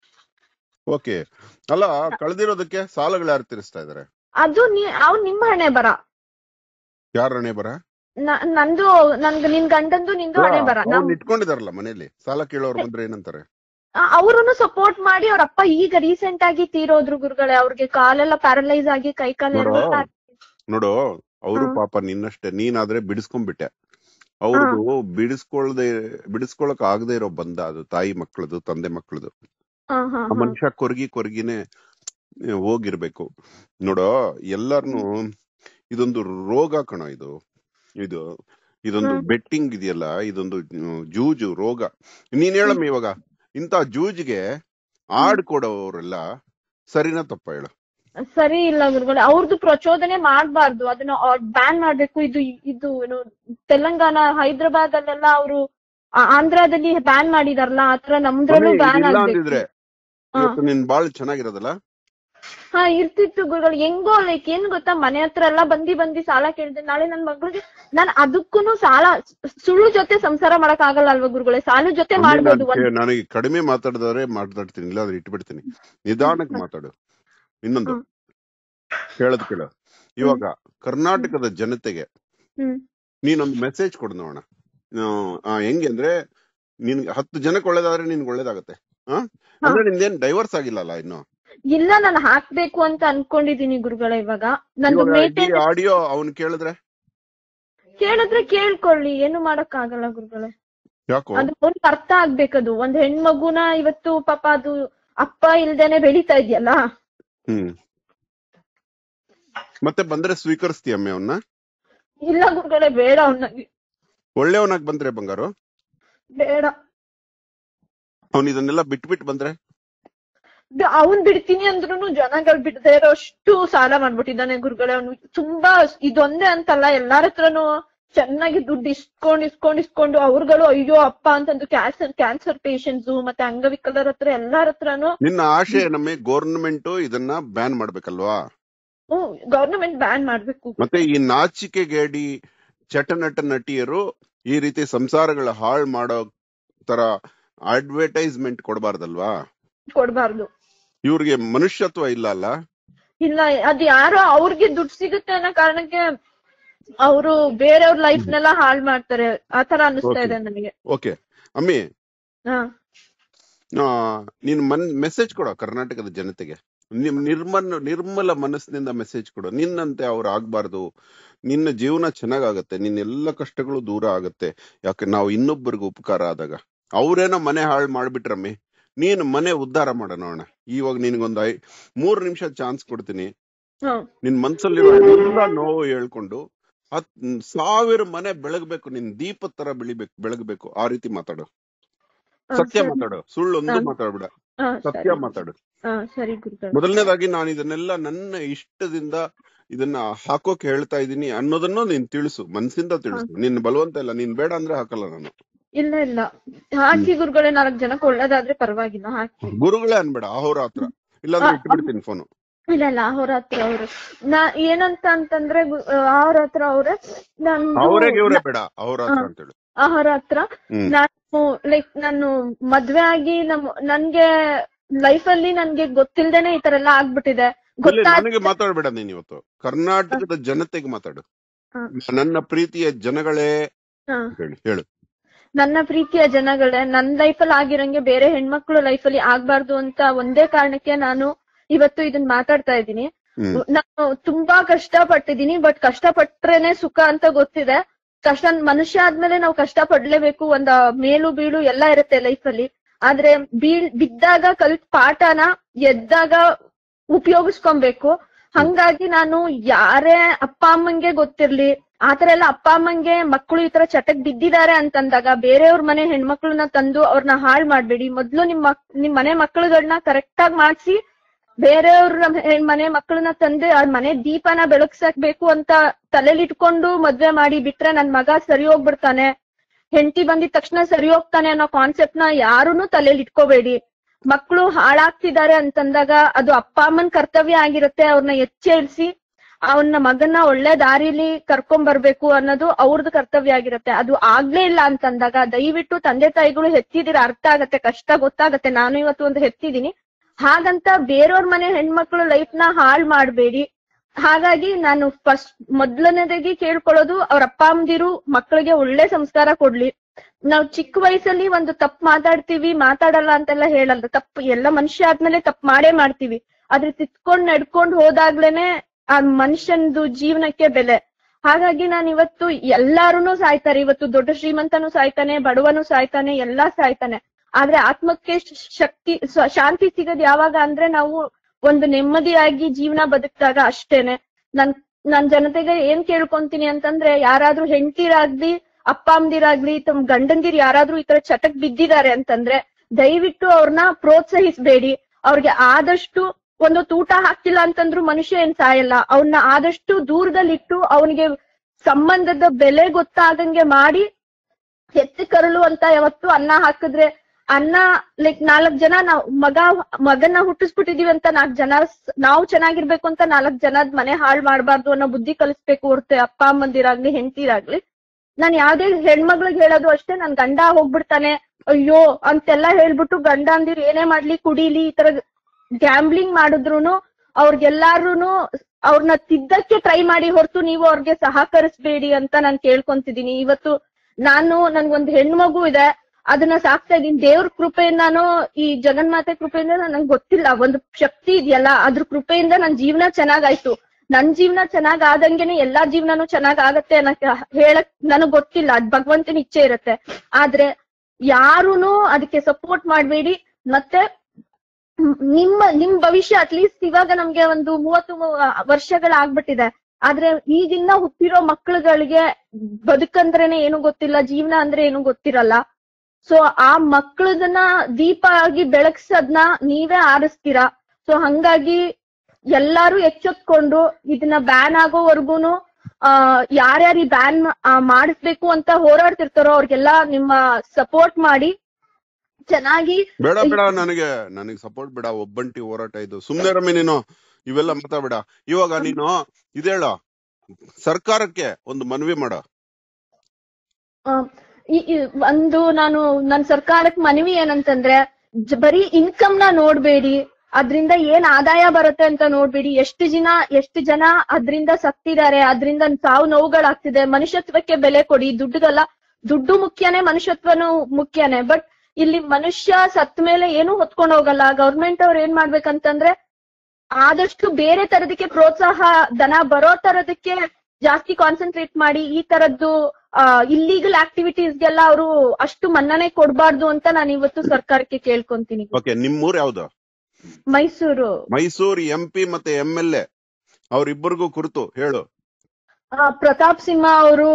ಓಕೆ ಅಲ್ಲ ಕಳ್ದಿರೋದಕ್ಕೆ ಸಾಲಗಳು ಯಾರು ತೀರಿಸ್ತಾ ಇದಾರೆ ಅದು ನೀ ಅವ್ನ್ ನಿಮ್ಮ ಹಣೆ ಬರ ಯಾರ ಹಣೆ ಬರ ನ- ನಂದು ನನ್ಗೆ ನಿನ್ ಗಂಡಂದು ನಿಂದು ಹಣೆ ಬರ ನಮ್ ಅವ್ನ್ ಇಟ್ಕೊಂಡಿದಾರಲ್ಲ ಮನೇಲಿ ಸಾಲ ಕೇಳೋರ್ ಬಂದ್ರೆ ಏನಂತಾರೆ ಅವ್ರನ್ನು ಸಪೋರ್ಟ್ ಮಾಡಿ ಅವ್ರ ಅಪ್ಪ ಈಗ ರೀಸೆಂಟ್ ಆಗಿ ತೀರೋದ್ರು ಗುರುಗಳೇ ಅವ್ರಿಗೆ ಕಾಲೆಲ್ಲ ಪ್ಯಾರಲೈಸ್ ಆಗಿ ಕೈ ಕಾಲು ನೋಡು, ಎರಡು ನೋಡು ಅವರು ಹಾ. ಪಾಪ ನಿನ್ನಷ್ಟೇ ನೀನಾದ್ರೆ ಬಿಡಿಸ್ಕೊಂಡ್ಬಿಟ್ಟೆ ಅವ್ರದ್ದು ಬಿಡಿಸ್ಕೊಳ್ದೆ ಬಿಡಿಸ್ಕೊಳಕ್ ಆಗದೆ ಇರೋ ಬಂದ ಅದು ತಾಯಿ ಮಕ್ಕಳದು ತಂದೆ ಮಕ್ಕಳದು ಹಾ ಹಾ ಆ ಮನುಷ್ಯ ಕೊರ್ಗಿ ಕೊರ್ಗಿನೇ ಹೋಗಿರ್ಬೇಕು ನೋಡೋ ಎಲ್ಲಾರ್ನು ಇದೊಂದು ರೋಗ ಕಣ ಇದು ಇದು ಇದೊಂದು ಹ್ಮ್. ಬೆಟ್ಟಿಂಗ್ ಇದೆಯಲ್ಲ ಇದೊಂದು ಹ್ಮ್, ಜೂಜು ರೋಗ ನೀನ್ ಹೇಳಮ್ಮ ಇವಾಗ ಇಂತ ಜೂಜ್ಗೆ ಆಡ್ ಕೊಡೋರೆಲ್ಲ ಸರಿನಾ ತಪ್ಪ ಹೇಳು ಸರಿ ಇಲ್ಲ ಗುರುಗಳೇ ಅವ್ರದ್ದು ಪ್ರಚೋದನೆ ಮಾಡ್ಬಾರ್ದು ಅದನ್ನ ಬ್ಯಾನ್ ಮಾಡ್ಬೇಕು ಇದು ಇದು ಏನು ತೆಲಂಗಾಣ ಹೈದರಾಬಾದ್ ಅಲ್ಲೆಲ್ಲ ಅವರು ಆಂಧ್ರದಲ್ಲಿ ಬ್ಯಾನ್ ಮಾಡಿದಾರಲ್ಲ ಆತರ ನಮ್ದ್ರಲ್ಲೂ ಸ್ವಾಮಿ, ಬ್ಯಾನ್ ಇದಿಲ್ಲ ಆಗ್ಬೇಕು ಅಂದಿದ್ರೆ ಹಾ. ಇವತ್ತು ನಿನ್ ಬಾಳ್ ಚೆನ್ನಾಗಿರೋದಲ್ಲ ಹಾ ಇರ್ತಿತ್ತು ಗುರುಗಳು ಹೆಂಗೋ ಲೈಕ್ ಏನ್ ಗೊತ್ತಾ ಮನೆ ಹತ್ರ ಎಲ್ಲ ಬಂದಿ ಬಂದಿ ಸಾಲ ಕೇಳಿದೆ ನಾಳೆ ನನ್ ಮಗಳಿಗೆ ನಾನ್ ಅದಕ್ಕೂನು ಸಾಲ ಸುಳ್ಳು ಜೊತೆ ಸಂಸಾರ ಮಾಡಕ್ ಆಗಲ್ಲ ಅಲ್ವಾ ಗುರುಗಳೇ ಸಾಲ ಜೊತೆ ಸ್ವಾಮಿ, ಮಾಡ್ಬೋದು ನಾನ್ ಒಂದ್ ಕೇ- ನನಗೆ ಕಡಿಮೆ ಮಾತಾಡಿದವರೇ ಮಾತಾಡ್ತೀನಿ ಇಲ್ಲಾಂದ್ರೆ ಇಟ್ಬಿಡ್ತೀನಿ ನಿಧಾನಕ್ಕೆ ಮಾತಾಡು ಇನ್ನೊಂದು ಹ್ಮ್. ಹೇಳದ್ ಕೇಳು ಇವಾಗ ಕರ್ನಾಟಕದ ಜನತೆಗೆ ಹ್ಮ್ ನೀನೊಂದು ಮೆಸೇಜ್ ಕೊಡು ನೋಡೋಣ ಆ, ಹೆಂಗೆ ಅಂದ್ರೆ ನಿನ್ಗೆ ಹತ್ತು ಜನಕ್ಕೆ ಒಳ್ಳೇದಾದ್ರೆ ನಿನ್ಗೆ ಒಳ್ಳೇದಾಗತ್ತೆ ಹಾ ಅಂದ್ರೆ ನಿಂದೇನ್ ಡೈವರ್ಸ್ ಆಗಿಲ್ಲಲ್ಲ ಇನ್ನು ಇಲ್ಲ ನಾನು ಹಾಕ್ಬೇಕು ಅಂತ ಅನ್ಕೊಂಡಿದೀನಿ ಗುರುಗಳೇ ಇವಾಗ ನಂದು ಇವಾಗ ಮೇಂಟೈನ್ ಆಡಿಯೋ ಅವ್ನ್ ಕೇಳಿದ್ರೆ ಕೇಳಿದ್ರೆ ಕೇಳ್ಕೊಳ್ಳಿ ಏನು ಮಾಡಕ್ ಆಗಲ್ಲ ಗುರುಗಳೇ ಯಾಕೋ ಅದು ಅವ್ನಿಗೆ ಅರ್ಥ ಆಗ್ಬೇಕದು ಒಂದ್ ಹೆಣ್ಮಗುನ ಇವತ್ತು ಪಾಪ ಅದು ಅಪ್ಪ ಇಲ್ದೇನೆ ಬೆಳಿತಾ ಇದೆಯಲ್ಲ ಹ್ಮ್ ಮತ್ತೆ ಬಂದ್ರೆ ಸ್ವೀಕರಿಸ್ತೀಯಮ್ಮೆ ಅವನ್ನ ಇಲ್ಲ ಗುರುಗಳೇ ಬೇಡ ಅವ್ನಿಗೆ ಒಳ್ಳೆಯವನಾಗ್ ಬಂದ್ರೆ ಬಂಗಾರು ಬೇಡ ಅವ್ನ್ ಇದನ್ನೆಲ್ಲ ಬಿಟ್ಬಿಟ್ ಬಂದ್ರೆ ಬ- ಅವ್ನ್ ಬಿಡ್ತೀನಿ ಅಂದ್ರೂ ಜನಗಳು ಬಿಡದೇ ಇರೋಷ್ಟು ಸಾಲ ಮಾಡ್ಬಿಟ್ಟಿದ್ದಾನೆ ಗುರುಗಳೇ ಅವ್ನು ತುಂಬಾ ಇದೊಂದೇ ಅಂತಲ್ಲ ಎಲ್ಲಾರ ಹತ್ರನು ಚೆನ್ನಾಗಿ ದುಡ್ಡು ಇಸ್ಕೊಂಡ್ ಇಸ್ಕೊಂಡ್ ಇಸ್ಕೊಂಡು ಅವ್ರುಗಳು ಅಯ್ಯೋ ಅಪ್ಪ ಅಂತಂದು ಕ್ಯಾನ್ಸರ್ ಕ್ಯಾನ್ಸರ್ ಪೇಷಂಟ್ಸ್ ಮತ್ತೆ ಅಂಗವಿಕಲರ ಹತ್ರ ಎಲ್ಲಾರ ಹತ್ರನು ನಿನ್ನ ಆಶೆ ನಮಗೆ ಗೌರ್ಮೆಂಟ್ ಇದನ್ನ ಬ್ಯಾನ್ ಮಾಡ್ಬೇಕಲ್ವಾ ಗವರ್ನಮೆಂಟ್ ಬ್ಯಾನ್ ಮಾಡ್ಬೇಕು ಮತ್ತೆ ಈ ನಾಚಿಕೆಗೇಡಿ ಚಟನಟ ನಟಿಯರು ಈ ರೀತಿ ಸಂಸಾರಗಳ ಹಾಳು ಮಾಡೋ ತರ ಅಡ್ವರ್ಟೈಸ್ಮೆಂಟ್ ಕೊಡಬಾರ್ದಲ್ವಾ ಕೊಡ್ಬಾರ್ದು ಇವ್ರಿಗೆ ಮನುಷ್ಯತ್ವ ಇಲ್ಲ ಅಲ್ಲ ಇಲ್ಲ ಅದ್ ಯಾರೋ ಅವ್ರಿಗೆ ದುಡ್ಡು ಸಿಗುತ್ತೆ ಅನ್ನೋ ಕಾರಣಕ್ಕೆ ಅವರು ಬೇರೆಯವ್ರ ಲೈಫ್ ನೆಲ್ಲ ಹಾಳ್ ಮಾಡ್ತಾರೆ ಆತರ ಅನಿಸ್ತಾ Okay. ಇದೆ ನನಗೆ ಓಕೆ ಅಮ್ಮಿ ಹಾ ಆ, ನೀನ್ ಮನ್ ಮೆಸೇಜ್ ಕೊಡೋ ಕರ್ನಾಟಕದ ಜನತೆಗೆ ನಿಮ್ ನಿರ್ಮಲ ನಿರ್ಮಲ ಮನಸ್ಸಿನಿಂದ ಮೆಸೇಜ್ ಕೊಡು ನಿನ್ನಂತೆ ಅವ್ರು ಆಗ್ಬಾರ್ದು ನಿನ್ನ ಜೀವನ ಚೆನ್ನಾಗಾಗತ್ತೆ ನಿನ್ನ ಎಲ್ಲ ಕಷ್ಟಗಳು ದೂರ ಆಗತ್ತೆ ಯಾಕೆ ನಾವು ಇನ್ನೊಬ್ಬರಿಗೆ ಉಪಕಾರ ಆದಾಗ ಅವ್ರೇನೋ ಮನೆ ಹಾಳು ಮಾಡ್ಬಿಟ್ರಮ್ಮಿ ನೀನು ಮನೆ ಉದ್ಧಾರ ಮಾಡೋಣ ಇವಾಗ ನಿನ್ಗೊಂದ್ ಐ ಮೂರ್ ನಿಮಿಷ ಚಾನ್ಸ್ ಕೊಡ್ತೀನಿ ಹಾ ನಿನ್ ಮನ್ಸಲ್ಲಿರೋ ಎಲ್ಲ ನೋವು ಹೇಳ್ಕೊಂಡು ಹತ್ ಸಾವಿರ ಮನೆ ಬೆಳಗ್ಬೇಕು ನಿನ್ ದೀಪದ ತರ ಬೆಳಿಬೇಕು ಬೆಳಗ್ಬೇಕು ಆ ರೀತಿ ಮಾತಾಡು ಹಾ, ಸತ್ಯ ಸರಿ. ಮಾತಾಡು ಸುಳ್ಳು ಒಂದು ಹಾ. ಮಾತಾಡ್ಬೇಡ ಹಾ, ಸತ್ಯ ಸರಿ. ಮಾತಾಡು ಹಾ ಸರಿ ಗುರುಗಳು ಮೊದಲನೇದಾಗಿ ನಾನು ಇದನ್ನೆಲ್ಲ ನನ್ನ ಇಷ್ಟದಿಂದ ಇದನ್ನ ಹಾಕೋಕ್ ಹೇಳ್ತಾ ಇದೀನಿ ಅನ್ನೋದನ್ನು ನೀನ್ ತಿಳಿಸು ಮನ್ಸಿಂದ ತಿಳಿಸು ನಿನ್ ಬಲವಂತ ಇಲ್ಲ ನೀನ್ ಬೇಡ ಅಂದ್ರೆ ಹಾಕಲ್ಲ ನಾನು ಇಲ್ಲ ಇಲ್ಲ ಹಾಕಿ ಗುರುಗಳೇ ನಾಲ್ಕು ಜನಕ್ಕೆ ಒಳ್ಳೇದಾದ್ರೆ ಪರವಾಗಿಲ್ಲ ಹಾಕಿ ಗುರುಗಳೇ ಅನ್ಬೇಡ ಅಹೋರ ಹತ್ರ ಇಲ್ಲಾಂದ್ರೆ ಆ, ಇಟ್ಬಿಡ್ತೀನಿ ಫೋನು ಇಲ್ಲ ಇಲ್ಲ ಅವ್ರ ಹತ್ರ ಅವ್ರು ನಾ ಏನಂತ ಅಂತಂದ್ರೆ ಗು- ಅವ್ರ ಹತ್ರ ಅವ್ರೆ ನಂದು ಅವರಿಗೆ ಇವ್ರೆ ಬೇಡ ಅವ್ರ ಹತ್ರ ಅಂತೇಳಿ ಅವ್ರ ಹತ್ರ ಹ್ಮ್ ನಾನು ಲೈಕ್ ನಾನು ಮದ್ವೆ ಆಗಿ ನಮ್ ನನ್ಗೆ ಲೈಫ್ ಅಲ್ಲಿ ನನ್ಗೆ ಗೊತ್ತಿಲ್ದೇನೆ ಈ ತರ ಎಲ್ಲ ಆಗ್ಬಿಟ್ಟಿದೆ ಇಲ್ಲಿ ಗೊತ್ತಾದ ನನಗೆ ಮಾತಾಡ್ಬೇಡ ನೀನ್ ಇವತ್ತು ಕರ್ನಾಟಕದ ಜನತೆಗೆ ಮಾತಾಡು ಹಾ. ನನ್ನ ಪ್ರೀತಿಯ ಜನಗಳೇ ಹಾ. ಅಂತ ಹೇಳಿ ಹೇಳು ನನ್ನ ಪ್ರೀತಿಯ ಜನಗಳೇ ನನ್ ಲೈಫ್ ಅಲ್ಲಿ ಆಗಿರಂಗೆ ಬೇರೆ ಹೆಣ್ಮಕ್ಳು ಲೈಫ್ ಅಲ್ಲಿ ಆಗ್ಬಾರ್ದು ಅಂತ ಒಂದೇ ಕಾರಣಕ್ಕೆ ನಾನು ಇವತ್ತು ಇದನ್ನ ಮಾತಾಡ್ತಾ ಇದ್ದೀನಿ ಹ್ಮ್ ನಾನು ತುಂಬಾ ಕಷ್ಟ ಪಟ್ಟಿದೀನಿ ಬಟ್ ಕಷ್ಟ ಪಟ್ರೇನೆ ಸುಖ ಅಂತ ಗೊತ್ತಿದೆ ಕಷ್ಟ ಮನುಷ್ಯ ಆದ್ಮೇಲೆ ನಾವು ಕಷ್ಟ ಪಡ್ಲೇಬೇಕು ಒಂದ ಮೇಲು ಬೀಳು ಎಲ್ಲಾ ಇರುತ್ತೆ ಲೈಫ್ ಅಲ್ಲಿ ಆದ್ರೆ ಬೀಳ್ ಬಿದ್ದಾಗ ಕಲ್ತ್ ಪಾಠನ ಎದ್ದಾಗ ಉಪಯೋಗಿಸ್ಕೊಬೇಕು ಹಂಗಾಗಿ ನಾನು ಯಾರೇ ಅಪ್ಪ ಅಮ್ಮಂಗೆ ಗೊತ್ತಿರ್ಲಿ ಆತರ ಎಲ್ಲ ಅಪ್ಪ ಅಮ್ಮಂಗೆ ಮಕ್ಕಳು ಈ ತರ ಚಟಕ್ ಬಿದ್ದಿದ್ದಾರೆ ಅಂತಂದಾಗ ಬೇರೆಯವ್ರ ಮನೆ ಹೆಣ್ಮಕ್ಳನ್ನ ತಂದು ಅವ್ರನ್ನ ಹಾಳ್ ಮಾಡ್ಬೇಡಿ ಮೊದ್ಲು ನಿಮ್ ಮಕ್ ನಿಮ್ ಮನೆ ಮಕ್ಕಳುಗಳನ್ನ ಕರೆಕ್ಟ್ ಆಗಿ ಮಾಡ್ಸಿ ಬೇರೆಯವ್ರ ನಮ್ ಹೆಣ್- ಮನೆ ಮಕ್ಕಳನ್ನ ತಂದೆ ಅವ್ರ ಮನೆ ದೀಪನ ಬೆಳಗ್ಸಕ್ಬೇಕು ಅಂತ ತಲೆಲಿ ಇಟ್ಕೊಂಡು ಮದ್ವೆ ಮಾಡಿ ಬಿಟ್ರೆ ನನ್ ಮಗ ಸರಿ ಹೋಗ್ಬಿಡ್ತಾನೆ ಹೆಂಡತಿ ಬಂದಿದ ತಕ್ಷಣ ಸರಿ ಹೋಗ್ತಾನೆ ಅನ್ನೋ ಕಾನ್ಸೆಪ್ಟ್ ನ ಯಾರೂನು ತಲೆಲಿ ಇಟ್ಕೋಬೇಡಿ ಮಕ್ಕಳು ಹಾಳಾಗ್ತಿದ್ದಾರೆ ಅಂತಂದಾಗ ಅದು ಅಪ್ಪ ಅಮ್ಮನ್ ಕರ್ತವ್ಯ ಆಗಿರುತ್ತೆ ಅವ್ರನ್ನ ಎಚ್ಚರಿಸಿ ಅವನ ಮಗನ್ನ ಒಳ್ಳೆ ದಾರಿಲಿ ಕರ್ಕೊಂಡ್ ಬರ್ಬೇಕು ಅನ್ನೋದು ಅವ್ರದ್ದು ಕರ್ತವ್ಯ ಆಗಿರುತ್ತೆ ಅದು ಆಗ್ಲೇ ಇಲ್ಲ ಅಂತಂದಾಗ ದಯವಿಟ್ಟು ತಂದೆ ತಾಯಿಗಳು ಹೆತ್ತಿದಿರ ಅರ್ಥ ಆಗತ್ತೆ ಕಷ್ಟ ಗೊತ್ತಾಗತ್ತೆ ನಾನು ಇವತ್ತು ಒಂದು ಹೆತ್ತಿದೀನಿ ಹಾಗಂತ ಬೇರೆಯವ್ರ ಮನೆ ಹೆಣ್ಮಕ್ಳು ಲೈಫ್ ನ ಹಾಳ್ ಮಾಡ್ಬೇಡಿ ಹಾಗಾಗಿ ನಾನು ಫಸ್ಟ್ ಮೊದ್ಲನೇದಾಗಿ ಕೇಳ್ಕೊಳ್ಳೋದು ಅವ್ರ ಅಪ್ಪ ಅಮ್ಮದಿರು ಮಕ್ಕಳಿಗೆ ಒಳ್ಳೆ ಸಂಸ್ಕಾರ ಕೊಡ್ಲಿ ನಾವ್ ಚಿಕ್ಕ ವಯಸ್ಸಲ್ಲಿ ಒಂದು ತಪ್ಪು ಮಾತಾಡ್ತೀವಿ ಮಾತಾಡಲ್ಲ ಅಂತೆಲ್ಲ ಹೇಳಲ್ಲ ತಪ್ಪು ಎಲ್ಲ ಮನುಷ್ಯ ಆದ್ಮೇಲೆ ತಪ್ಪು ಮಾಡೇ ಮಾಡ್ತೀವಿ ಆದ್ರೆ ತಿತ್ಕೊಂಡ್ ನಡ್ಕೊಂಡ್ ಹೋದಾಗ್ಲೇನೆ ಆ ಮನುಷ್ಯನ್ದು ಜೀವನಕ್ಕೆ ಬೆಲೆ ಹಾಗಾಗಿ ನಾನು ಇವತ್ತು ಎಲ್ಲಾರುನು ಸಾಯ್ತಾರೆ ಇವತ್ತು ದೊಡ್ಡ ಶ್ರೀಮಂತನು ಸಾಯ್ತಾನೆ ಬಡವನು ಸಾಯ್ತಾನೆ ಎಲ್ಲಾ ಸಾಯ್ತಾನೆ ಆದ್ರೆ ಆತ್ಮಕ್ಕೆ ಶ- ಶಕ್ತಿ ಸ- ಶಾಂತಿ ಸಿಗೋದ್ ಯಾವಾಗ ಅಂದ್ರೆ ನಾವು ಒಂದು ನೆಮ್ಮದಿಯಾಗಿ ಜೀವನ ಬದುಕ್ದಾಗ ಅಷ್ಟೇನೆ ನನ್ ನನ್ ಜನತೆಗೆ ಏನ್ ಕೇಳ್ಕೊಂತೀನಿ ಅಂತಂದ್ರೆ ಯಾರಾದ್ರೂ ಹೆಂಡತಿರಾಗ್ಲಿ ಅಪ್ಪ ಅಮ್ದಿರಾಗ್ಲಿ ತಮ್ ಗಂಡಂದಿರ್ ಯಾರಾದ್ರೂ ಈ ತರ ಚಟಕ್ ಬಿದ್ದಿದ್ದಾರೆ ಅಂತಂದ್ರೆ ದಯವಿಟ್ಟು ಅವ್ರನ್ನ ಪ್ರೋತ್ಸಾಹಿಸ್ಬೇಡಿ ಅವ್ರಿಗೆ ಆದಷ್ಟು ಒಂದು ಊಟ ಹಾಕ್ತಿಲ್ಲ ಅಂತಂದ್ರು ಮನುಷ್ಯ ಏನ್ ಸಾಯಲ್ಲ ಅವನ್ನ ಆದಷ್ಟು ದೂರದಲ್ಲಿಟ್ಟು ಅವನಿಗೆ ಸಂಬಂಧದ ಬೆಲೆ ಗೊತ್ತಾಗಂಗೆ ಮಾಡಿ ಎತ್ತಿ ಕರಳು ಅಂತ ಯಾವತ್ತು ಅನ್ನ ಹಾಕಿದ್ರೆ ಅನ್ನ ಲೈಕ್ ನಾಲ್ಕ್ ಜನ ನಾವ್ ಮಗ ಮಗನ್ನ ಹುಟ್ಟಿಸ್ಬಿಟ್ಟಿದೀವಿ ಅಂತ ನಾಲ್ಕ್ ಜನ ಸ್- ನಾವು ಚೆನ್ನಾಗಿರ್ಬೇಕು ಅಂತ ನಾಲ್ಕ್ ಜನದ್ ಮನೆ ಹಾಳ್ ಮಾಡ್ಬಾರ್ದು ಅನ್ನೋ ಬುದ್ಧಿ ಕಲಿಸ್ಬೇಕು ಹೊರತು ಅಪ್ಪ ಅಮ್ಮಂದಿರಾಗ್ಲಿ ಹೆಂಡತಿರಾಗ್ಲಿ ನಾನ್ ಯಾವ್ದೇ ಹೆಣ್ಮಗ್ಳಿಗೆ ಹೇಳೋದು ಅಷ್ಟೇ ನನ್ ಗಂಡ ಹೋಗ್ಬಿಡ್ತಾನೆ ಅಯ್ಯೋ ಅಂತೆಲ್ಲ ಹೇಳ್ಬಿಟ್ಟು ಗಂಡ ಅಂದಿರ್ ಏನೇ ಮಾಡ್ಲಿ ಕುಡೀಲಿ ಈ ತರ ಗ್ಯಾಂಬ್ಲಿಂಗ್ ಮಾಡಿದ್ರುನು ಅವ್ರಿಗೆಲ್ಲಾರುನು ಅವ್ರನ್ನ ತಿದ್ದಕ್ಕೆ ಟ್ರೈ ಮಾಡಿ ಹೊರತು ನೀವು ಅವ್ರಿಗೆ ಸಹಕರಿಸ್ಬೇಡಿ ಅಂತ ನಾನ್ ಕೇಳ್ಕೊಂತಿದೀನಿ ಇವತ್ತು ನಾನು ನನ್ಗೊಂದ್ ಹೆಣ್ಮಗು ಇದೆ ಅದನ್ನ ಸಾಕ್ತಾ ಇದೀನಿ ದೇವ್ರ ಕೃಪೆಯಿಂದಾನು ಈ ಜಗನ್ಮಾತೆ ಕೃಪೆಯಿಂದ ನಂಗೆ ಗೊತ್ತಿಲ್ಲ ಒಂದು ಶಕ್ತಿ ಇದೆಯಲ್ಲ ಅದ್ರ ಕೃಪೆಯಿಂದ ನನ್ ಜೀವನ ಚೆನ್ನಾಗಾಯ್ತು ನನ್ ಜೀವನ ಚೆನ್ನಾಗ್ ಆದಂಗೆನೆ ಎಲ್ಲಾ ಜೀವನನು ಚೆನ್ನಾಗ್ ಆಗತ್ತೆ ಅನ್ನಕ್ ಹೇಳಕ್ ನನಗ್ ಗೊತ್ತಿಲ್ಲ ಅದ್ ಭಗವಂತನ ಇಚ್ಛೆ ಇರತ್ತೆ ಆದ್ರೆ ಯಾರುನು ಅದಕ್ಕೆ ಸಪೋರ್ಟ್ ಮಾಡ್ಬೇಡಿ ಮತ್ತೆ ಮ್- ನಿಮ್ಮ ನಿಮ್ ಭವಿಷ್ಯ ಅಟ್ಲೀಸ್ಟ್ ಇವಾಗ ನಮ್ಗೆ ಒಂದು ಮೂವತ್ತು ಮೂ- ವರ್ಷಗಳಾಗ್ಬಿಟ್ಟಿದೆ ಆದ್ರೆ ಈಗಿನ್ನ ಹುಟ್ಟಿರೋ ಮಕ್ಕಳುಗಳಿಗೆ ಬದುಕಂದ್ರೇನೆ ಏನು ಗೊತ್ತಿಲ್ಲ ಜೀವನ ಅಂದ್ರೆ ಏನು ಗೊತ್ತಿರಲ್ಲ ಸೊ ಆ ಮಕ್ಕಳದನ್ನ ದೀಪ ಆಗಿ ಬೆಳಗ್ಸದ್ನ ನೀವೇ ಆರಿಸ್ತೀರಾ ಸೊ ಹಂಗಾಗಿ ಎಲ್ಲಾರು ಎಚ್ಚೆತ್ಕೊಂಡು ಇದನ್ನ ಬ್ಯಾನ್ ಆಗೋವರ್ಗುನು ಆ ಯಾರ್ಯಾರು ಈ ಬ್ಯಾನ್ ಮಾಡಿಸ್ಬೇಕು ಅಂತ ಹೋರಾಡ್ತಿರ್ತಾರೋ ಅವ್ರಿಗೆಲ್ಲ ನಿಮ್ಮ ಸಪೋರ್ಟ್ ಮಾಡಿ ಚೆನ್ನಾಗಿ ಬೇಡ ಬೇಡ ನನಗೆ ನನಗೆ ಸಪೋರ್ಟ್ ಬೇಡ ಒಬ್ಬಂಟಿ ಹೋರಾಟ ಇದು ಸುಮ್ನೆ ರಮ್ಮಿ ನೀನು ಇವೆಲ್ಲ ಮಾತಾಬೇಡ ಇವಾಗ ನೀನು ಇದೇಳ ಸರ್ಕಾರಕ್ಕೆ ಒಂದು ಮನವಿ ಮಾಡ ಆ, ಈ- ಈ ಒಂದು ನಾನು ನನ್ ಸರ್ಕಾರಕ್ ಮನವಿ ಏನಂತಂದ್ರೆ ಜ- ಬರೀ ಇನ್ಕಮ್ ನ ನೋಡ್ಬೇಡಿ ಅದ್ರಿಂದ ಏನ್ ಆದಾಯ ಬರುತ್ತೆ ಅಂತ ನೋಡ್ಬೇಡಿ ಎಷ್ಟು ಜನ ಎಷ್ಟು ಜನ ಅದ್ರಿಂದ ಸತ್ತಿದ್ದಾರೆ ಅದ್ರಿಂದ ಸಾವು ನೋವುಗಳಾಗ್ತಿದೆ ಮನುಷ್ಯತ್ವಕ್ಕೆ ಬೆಲೆ ಕೊಡಿ ದುಡ್ಡುಗಲ್ಲ ದುಡ್ಡು ಮುಖ್ಯನೇ ಮನುಷ್ಯತ್ವನು ಮುಖ್ಯನೇ ಬಟ್ ಇಲ್ಲಿ ಮನುಷ್ಯ ಸತ್ತ ಮೇಲೆ ಏನು ಹೊತ್ಕೊಂಡ್ ಹೋಗಲ್ಲ ಗೌರ್ಮೆಂಟ್ ಅವ್ರ ಏನ್ ಮಾಡ್ಬೇಕಂತಂದ್ರೆ ಆದಷ್ಟು ಬೇರೆ ತರದಕ್ಕೆ ಪ್ರೋತ್ಸಾಹ ದನ ಬರೋ ತರದಕ್ಕೆ ಜಾಸ್ತಿ ಕಾನ್ಸಂಟ್ರೇಟ್ ಮಾಡಿ ಈ ತರದ್ದು ಇಲ್ಲೀಗಲ್ ಆಕ್ಟಿವಿಟೀಸ್ಗೆಲ್ಲ ಅವರು ಅಷ್ಟು ಮನ್ನಣೆ ಕೊಡ್ಬಾರ್ದು ಅಂತ ನಾನು ಇವತ್ತು ಸರ್ಕಾರಕ್ಕೆ ಕೇಳ್ಕೊಂತೀನಿ ಓಕೆ ನಿಮ್ಮೂರ್ ಯಾವ್ದು ಮೈಸೂರು ಮೈಸೂರು ಎಂ ಪಿ ಮತ್ತೆ ಎಂ ಎಲ್ ಎ ಅವ್ರಿಬ್ಬರಿಗೂ ಕುರಿತು ಹೇಳು ಆ, ಪ್ರತಾಪ್ ಸಿಂಹ ಅವರು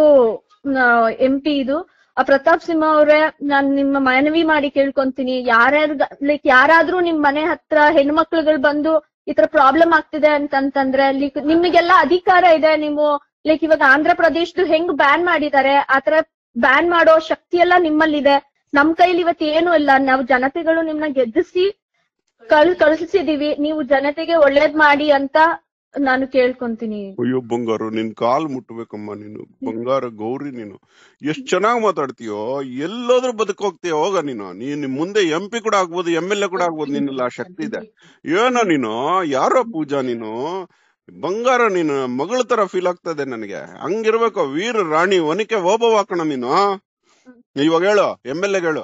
ಎಂ ಪಿ ಇದು ಆ ಪ್ರತಾಪ್ ಸಿಂಹ ಅವರೇ ನಾನ್ ನಿಮ್ಮ ಮನವಿ ಮಾಡಿ ಕೇಳ್ಕೊಂತೀನಿ ಯಾರ್ಯಾರು ಲೈಕ್ ಯಾರಾದ್ರೂ ನಿಮ್ ಮನೆ ಹತ್ರ ಹೆಣ್ಮಕ್ಳುಗಳು ಬಂದು ಈ ತರ ಪ್ರಾಬ್ಲಮ್ ಆಗ್ತಿದೆ ಅಂತಂತಂದ್ರೆ ಲೈಕ್ ನಿಮಗೆಲ್ಲ ಅಧಿಕಾರ ಇದೆ ನೀವು ಲೈಕ್ ಇವಾಗ ಆಂಧ್ರ ಪ್ರದೇಶದ್ದು ಹೆಂಗ್ ಬ್ಯಾನ್ ಮಾಡಿದ್ದಾರೆ ಆತರ ಬ್ಯಾನ್ ಮಾಡೋ ಶಕ್ತಿ ಎಲ್ಲ ನಿಮ್ಮಲ್ಲಿದೆ ನಮ್ ಕೈಲಿ ಇವತ್ತು ಏನು ಇಲ್ಲ ನಾವು ಜನತೆಗಳು ನಿಮ್ನ ಗೆದ್ದಿಸಿ ಕಳ್ ಕಳ್ಸಿದೀವಿ ನೀವು ಜನತೆಗೆ ಒಳ್ಳೇದ್ ಮಾಡಿ ಅಂತ ನಾನು ಕೇಳ್ಕೊಂತೀನಿ ಅಯ್ಯೋ ಬಂಗಾರು ನಿನ್ ಕಾಲ್ ಮುಟ್ಬೇಕಮ್ಮ ನೀನು ಬಂಗಾರ ಗೌರಿ ನೀನು ಎಷ್ಟ್ ಚೆನ್ನಾಗ್ ಮಾತಾಡ್ತೀಯೋ ಎಲ್ಲೋದ್ರೂ ಬದುಕೋಗ್ತೀಯ ಹೋಗ ನೀನು ನೀನ್ ಮುಂದೆ ಎಂ ಪಿ ಕೂಡ ಆಗ್ಬೋದು ಎಂ ಎಲ್ ಎ ಕೂಡ ಆಗ್ಬೋದು ನಿನ್ನೆಲ್ಲ ಆ ಶಕ್ತಿ ಇದೆ ಏನೋ ನೀನು ಯಾರೋ ಪೂಜಾ ನೀನು ಬಂಗಾರ ನೀನು ಮಗಳ ತರ ಫೀಲ್ ಆಗ್ತದೆ ನನಗೆ ಹಂಗಿರ್ಬೇಕು ವೀರ ರಾಣಿ ಒನಿಕೆ ಓಬವ್ ಹಾಕೋಣ ನೀನು ಇವಾಗ ಹೇಳು ಎಂ ಎಲ್ ಎ ಹೇಳು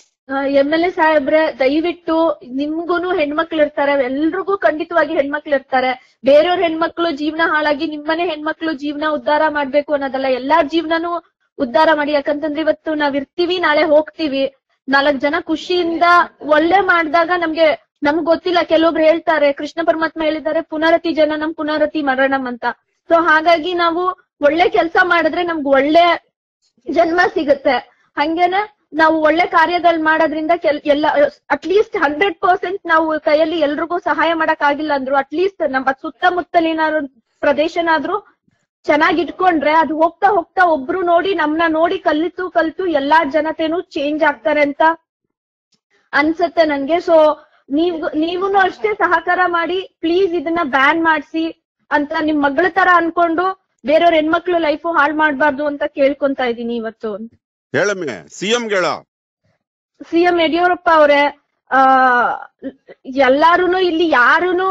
ಎಂ ಎಲ್ ಎ ಸಾಹೇಬ್ರೆ ದಯವಿಟ್ಟು ನಿಮ್ಗೂನು ಹೆಣ್ಮಕ್ಳು ಇರ್ತಾರೆ ಎಲ್ರಿಗೂ ಖಂಡಿತವಾಗಿ ಹೆಣ್ಮಕ್ಳು ಇರ್ತಾರೆ ಬೇರೆಯವ್ರ ಹೆಣ್ಮಕ್ಳು ಜೀವನ ಹಾಳಾಗಿ ನಿಮ್ಮನೆ ಹೆಣ್ಮಕ್ಳು ಜೀವನ ಉದ್ಧಾರ ಮಾಡ್ಬೇಕು ಅನ್ನೋದಲ್ಲ ಎಲ್ಲಾರ್ ಜೀವನನು ಉದ್ಧಾರ ಮಾಡಿ ಯಾಕಂತಂದ್ರೆ ಇವತ್ತು ನಾವ್ ಇರ್ತೀವಿ ನಾಳೆ ಹೋಗ್ತೀವಿ ನಾಲ್ಕ್ ಜನ ಖುಷಿಯಿಂದ ಒಳ್ಳೆ ಮಾಡ್ದಾಗ ನಮ್ಗೆ ನಮ್ಗ್ ಗೊತ್ತಿಲ್ಲ ಕೆಲವೊಬ್ರು ಹೇಳ್ತಾರೆ ಕೃಷ್ಣ ಪರಮಾತ್ಮ ಹೇಳಿದ್ದಾರೆ ಪುನರತಿ ಜನನಂ ಪುನರತಿ ಮರಣಂ ಅಂತ ಸೊ ಹಾಗಾಗಿ ನಾವು ಒಳ್ಳೆ ಕೆಲಸ ಮಾಡಿದ್ರೆ ನಮ್ಗ್ ಒಳ್ಳೆ ಜನ್ಮ ಸಿಗುತ್ತೆ ಹಂಗೇನೆ ನಾವು ಒಳ್ಳೆ ಕಾರ್ಯಗಳು ಮಾಡೋದ್ರಿಂದ ಕೆಲ್ ಎಲ್ಲ ಅಟ್ಲೀಸ್ಟ್ ಹಂಡ್ರೆಡ್ ಪರ್ಸೆಂಟ್ ನಾವು ಕೈಯಲ್ಲಿ ಎಲ್ರಿಗೂ ಸಹಾಯ ಮಾಡಕ್ ಆಗಿಲ್ಲ ಅಂದ್ರು ಅಟ್ಲೀಸ್ಟ್ ನಮ್ಮ ಸುತ್ತಮುತ್ತಲಿನ ಪ್ರದೇಶನಾದ್ರೂ ಚೆನ್ನಾಗಿ ಇಟ್ಕೊಂಡ್ರೆ ಅದು ಹೋಗ್ತಾ ಹೋಗ್ತಾ ಒಬ್ರು ನೋಡಿ ನಮ್ನ ನೋಡಿ ಕಲಿತು ಕಲಿತು ಎಲ್ಲಾ ಜನತೆನೂ ಚೇಂಜ್ ಆಗ್ತಾರೆ ಅಂತ ಅನ್ಸತ್ತೆ ನನ್ಗೆ ಸೊ ನೀವ್ ನೀವುನು ಅಷ್ಟೇ ಸಹಕಾರ ಮಾಡಿ ಪ್ಲೀಸ್ ಇದನ್ನ ಬ್ಯಾನ್ ಮಾಡ್ಸಿ ಅಂತ ನಿಮ್ ಮಗಳ ತರ ಅನ್ಕೊಂಡು ಬೇರೆಯವ್ರ ಹೆಣ್ಮಕ್ಳು ಲೈಫು ಹಾಳ್ ಮಾಡ್ಬಾರ್ದು ಅಂತ ಕೇಳ್ಕೊಂತಾ ಇದೀನಿ ಇವತ್ತು ಹೇಳಮ್ಮೆ ಸಿಎಂ ಹೇಳ ಸಿಎಂ ಯಡಿಯೂರಪ್ಪ ಅವರೇ ಆ ಎಲ್ಲಾರುನು ಇಲ್ಲಿ ಯಾರುನು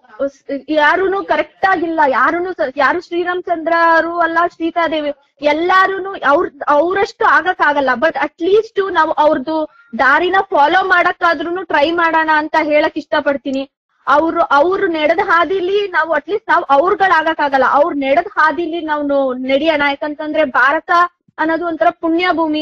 ಯಾರುನು ಕರೆಕ್ಟ್ ಆಗಿಲ್ಲ ಯಾರುನು ಸ- ಯಾರು ಶ್ರೀರಾಮಚಂದ್ರರು ಅಲ್ಲ ಸೀತಾದೇವಿ ಎಲ್ಲಾರುನು ಅವ್ರ ಅವ್ರಷ್ಟು ಆಗಕ್ ಆಗಲ್ಲ ಬಟ್ ಅಟ್ಲೀಸ್ಟ್ ನಾವು ಅವ್ರದ್ದು ದಾರಿನ ಫಾಲೋ ಮಾಡಕ್ಕಾದ್ರೂ ಟ್ರೈ ಮಾಡೋಣ ಅಂತ ಹೇಳಕ್ ಇಷ್ಟಪಡ್ತೀನಿ ಅವ್ರು ಅವ್ರು ನಡೆದ ಹಾದಿಲಿ ನಾವು ಅಟ್ಲೀಸ್ಟ್ ನಾವು ಅವ್ರಗಳಾಗಕ್ಕಾಗಲ್ಲ ಅವ್ರು ನಡೆದ ಹಾದಿಲಿ ನಾವು ನೋ- ನಡೆಯೋಣ ಯಾಕಂತಂದ್ರೆ ಭಾರತ ಅನ್ನೋದು ಒಂಥರ ಪುಣ್ಯ ಭೂಮಿ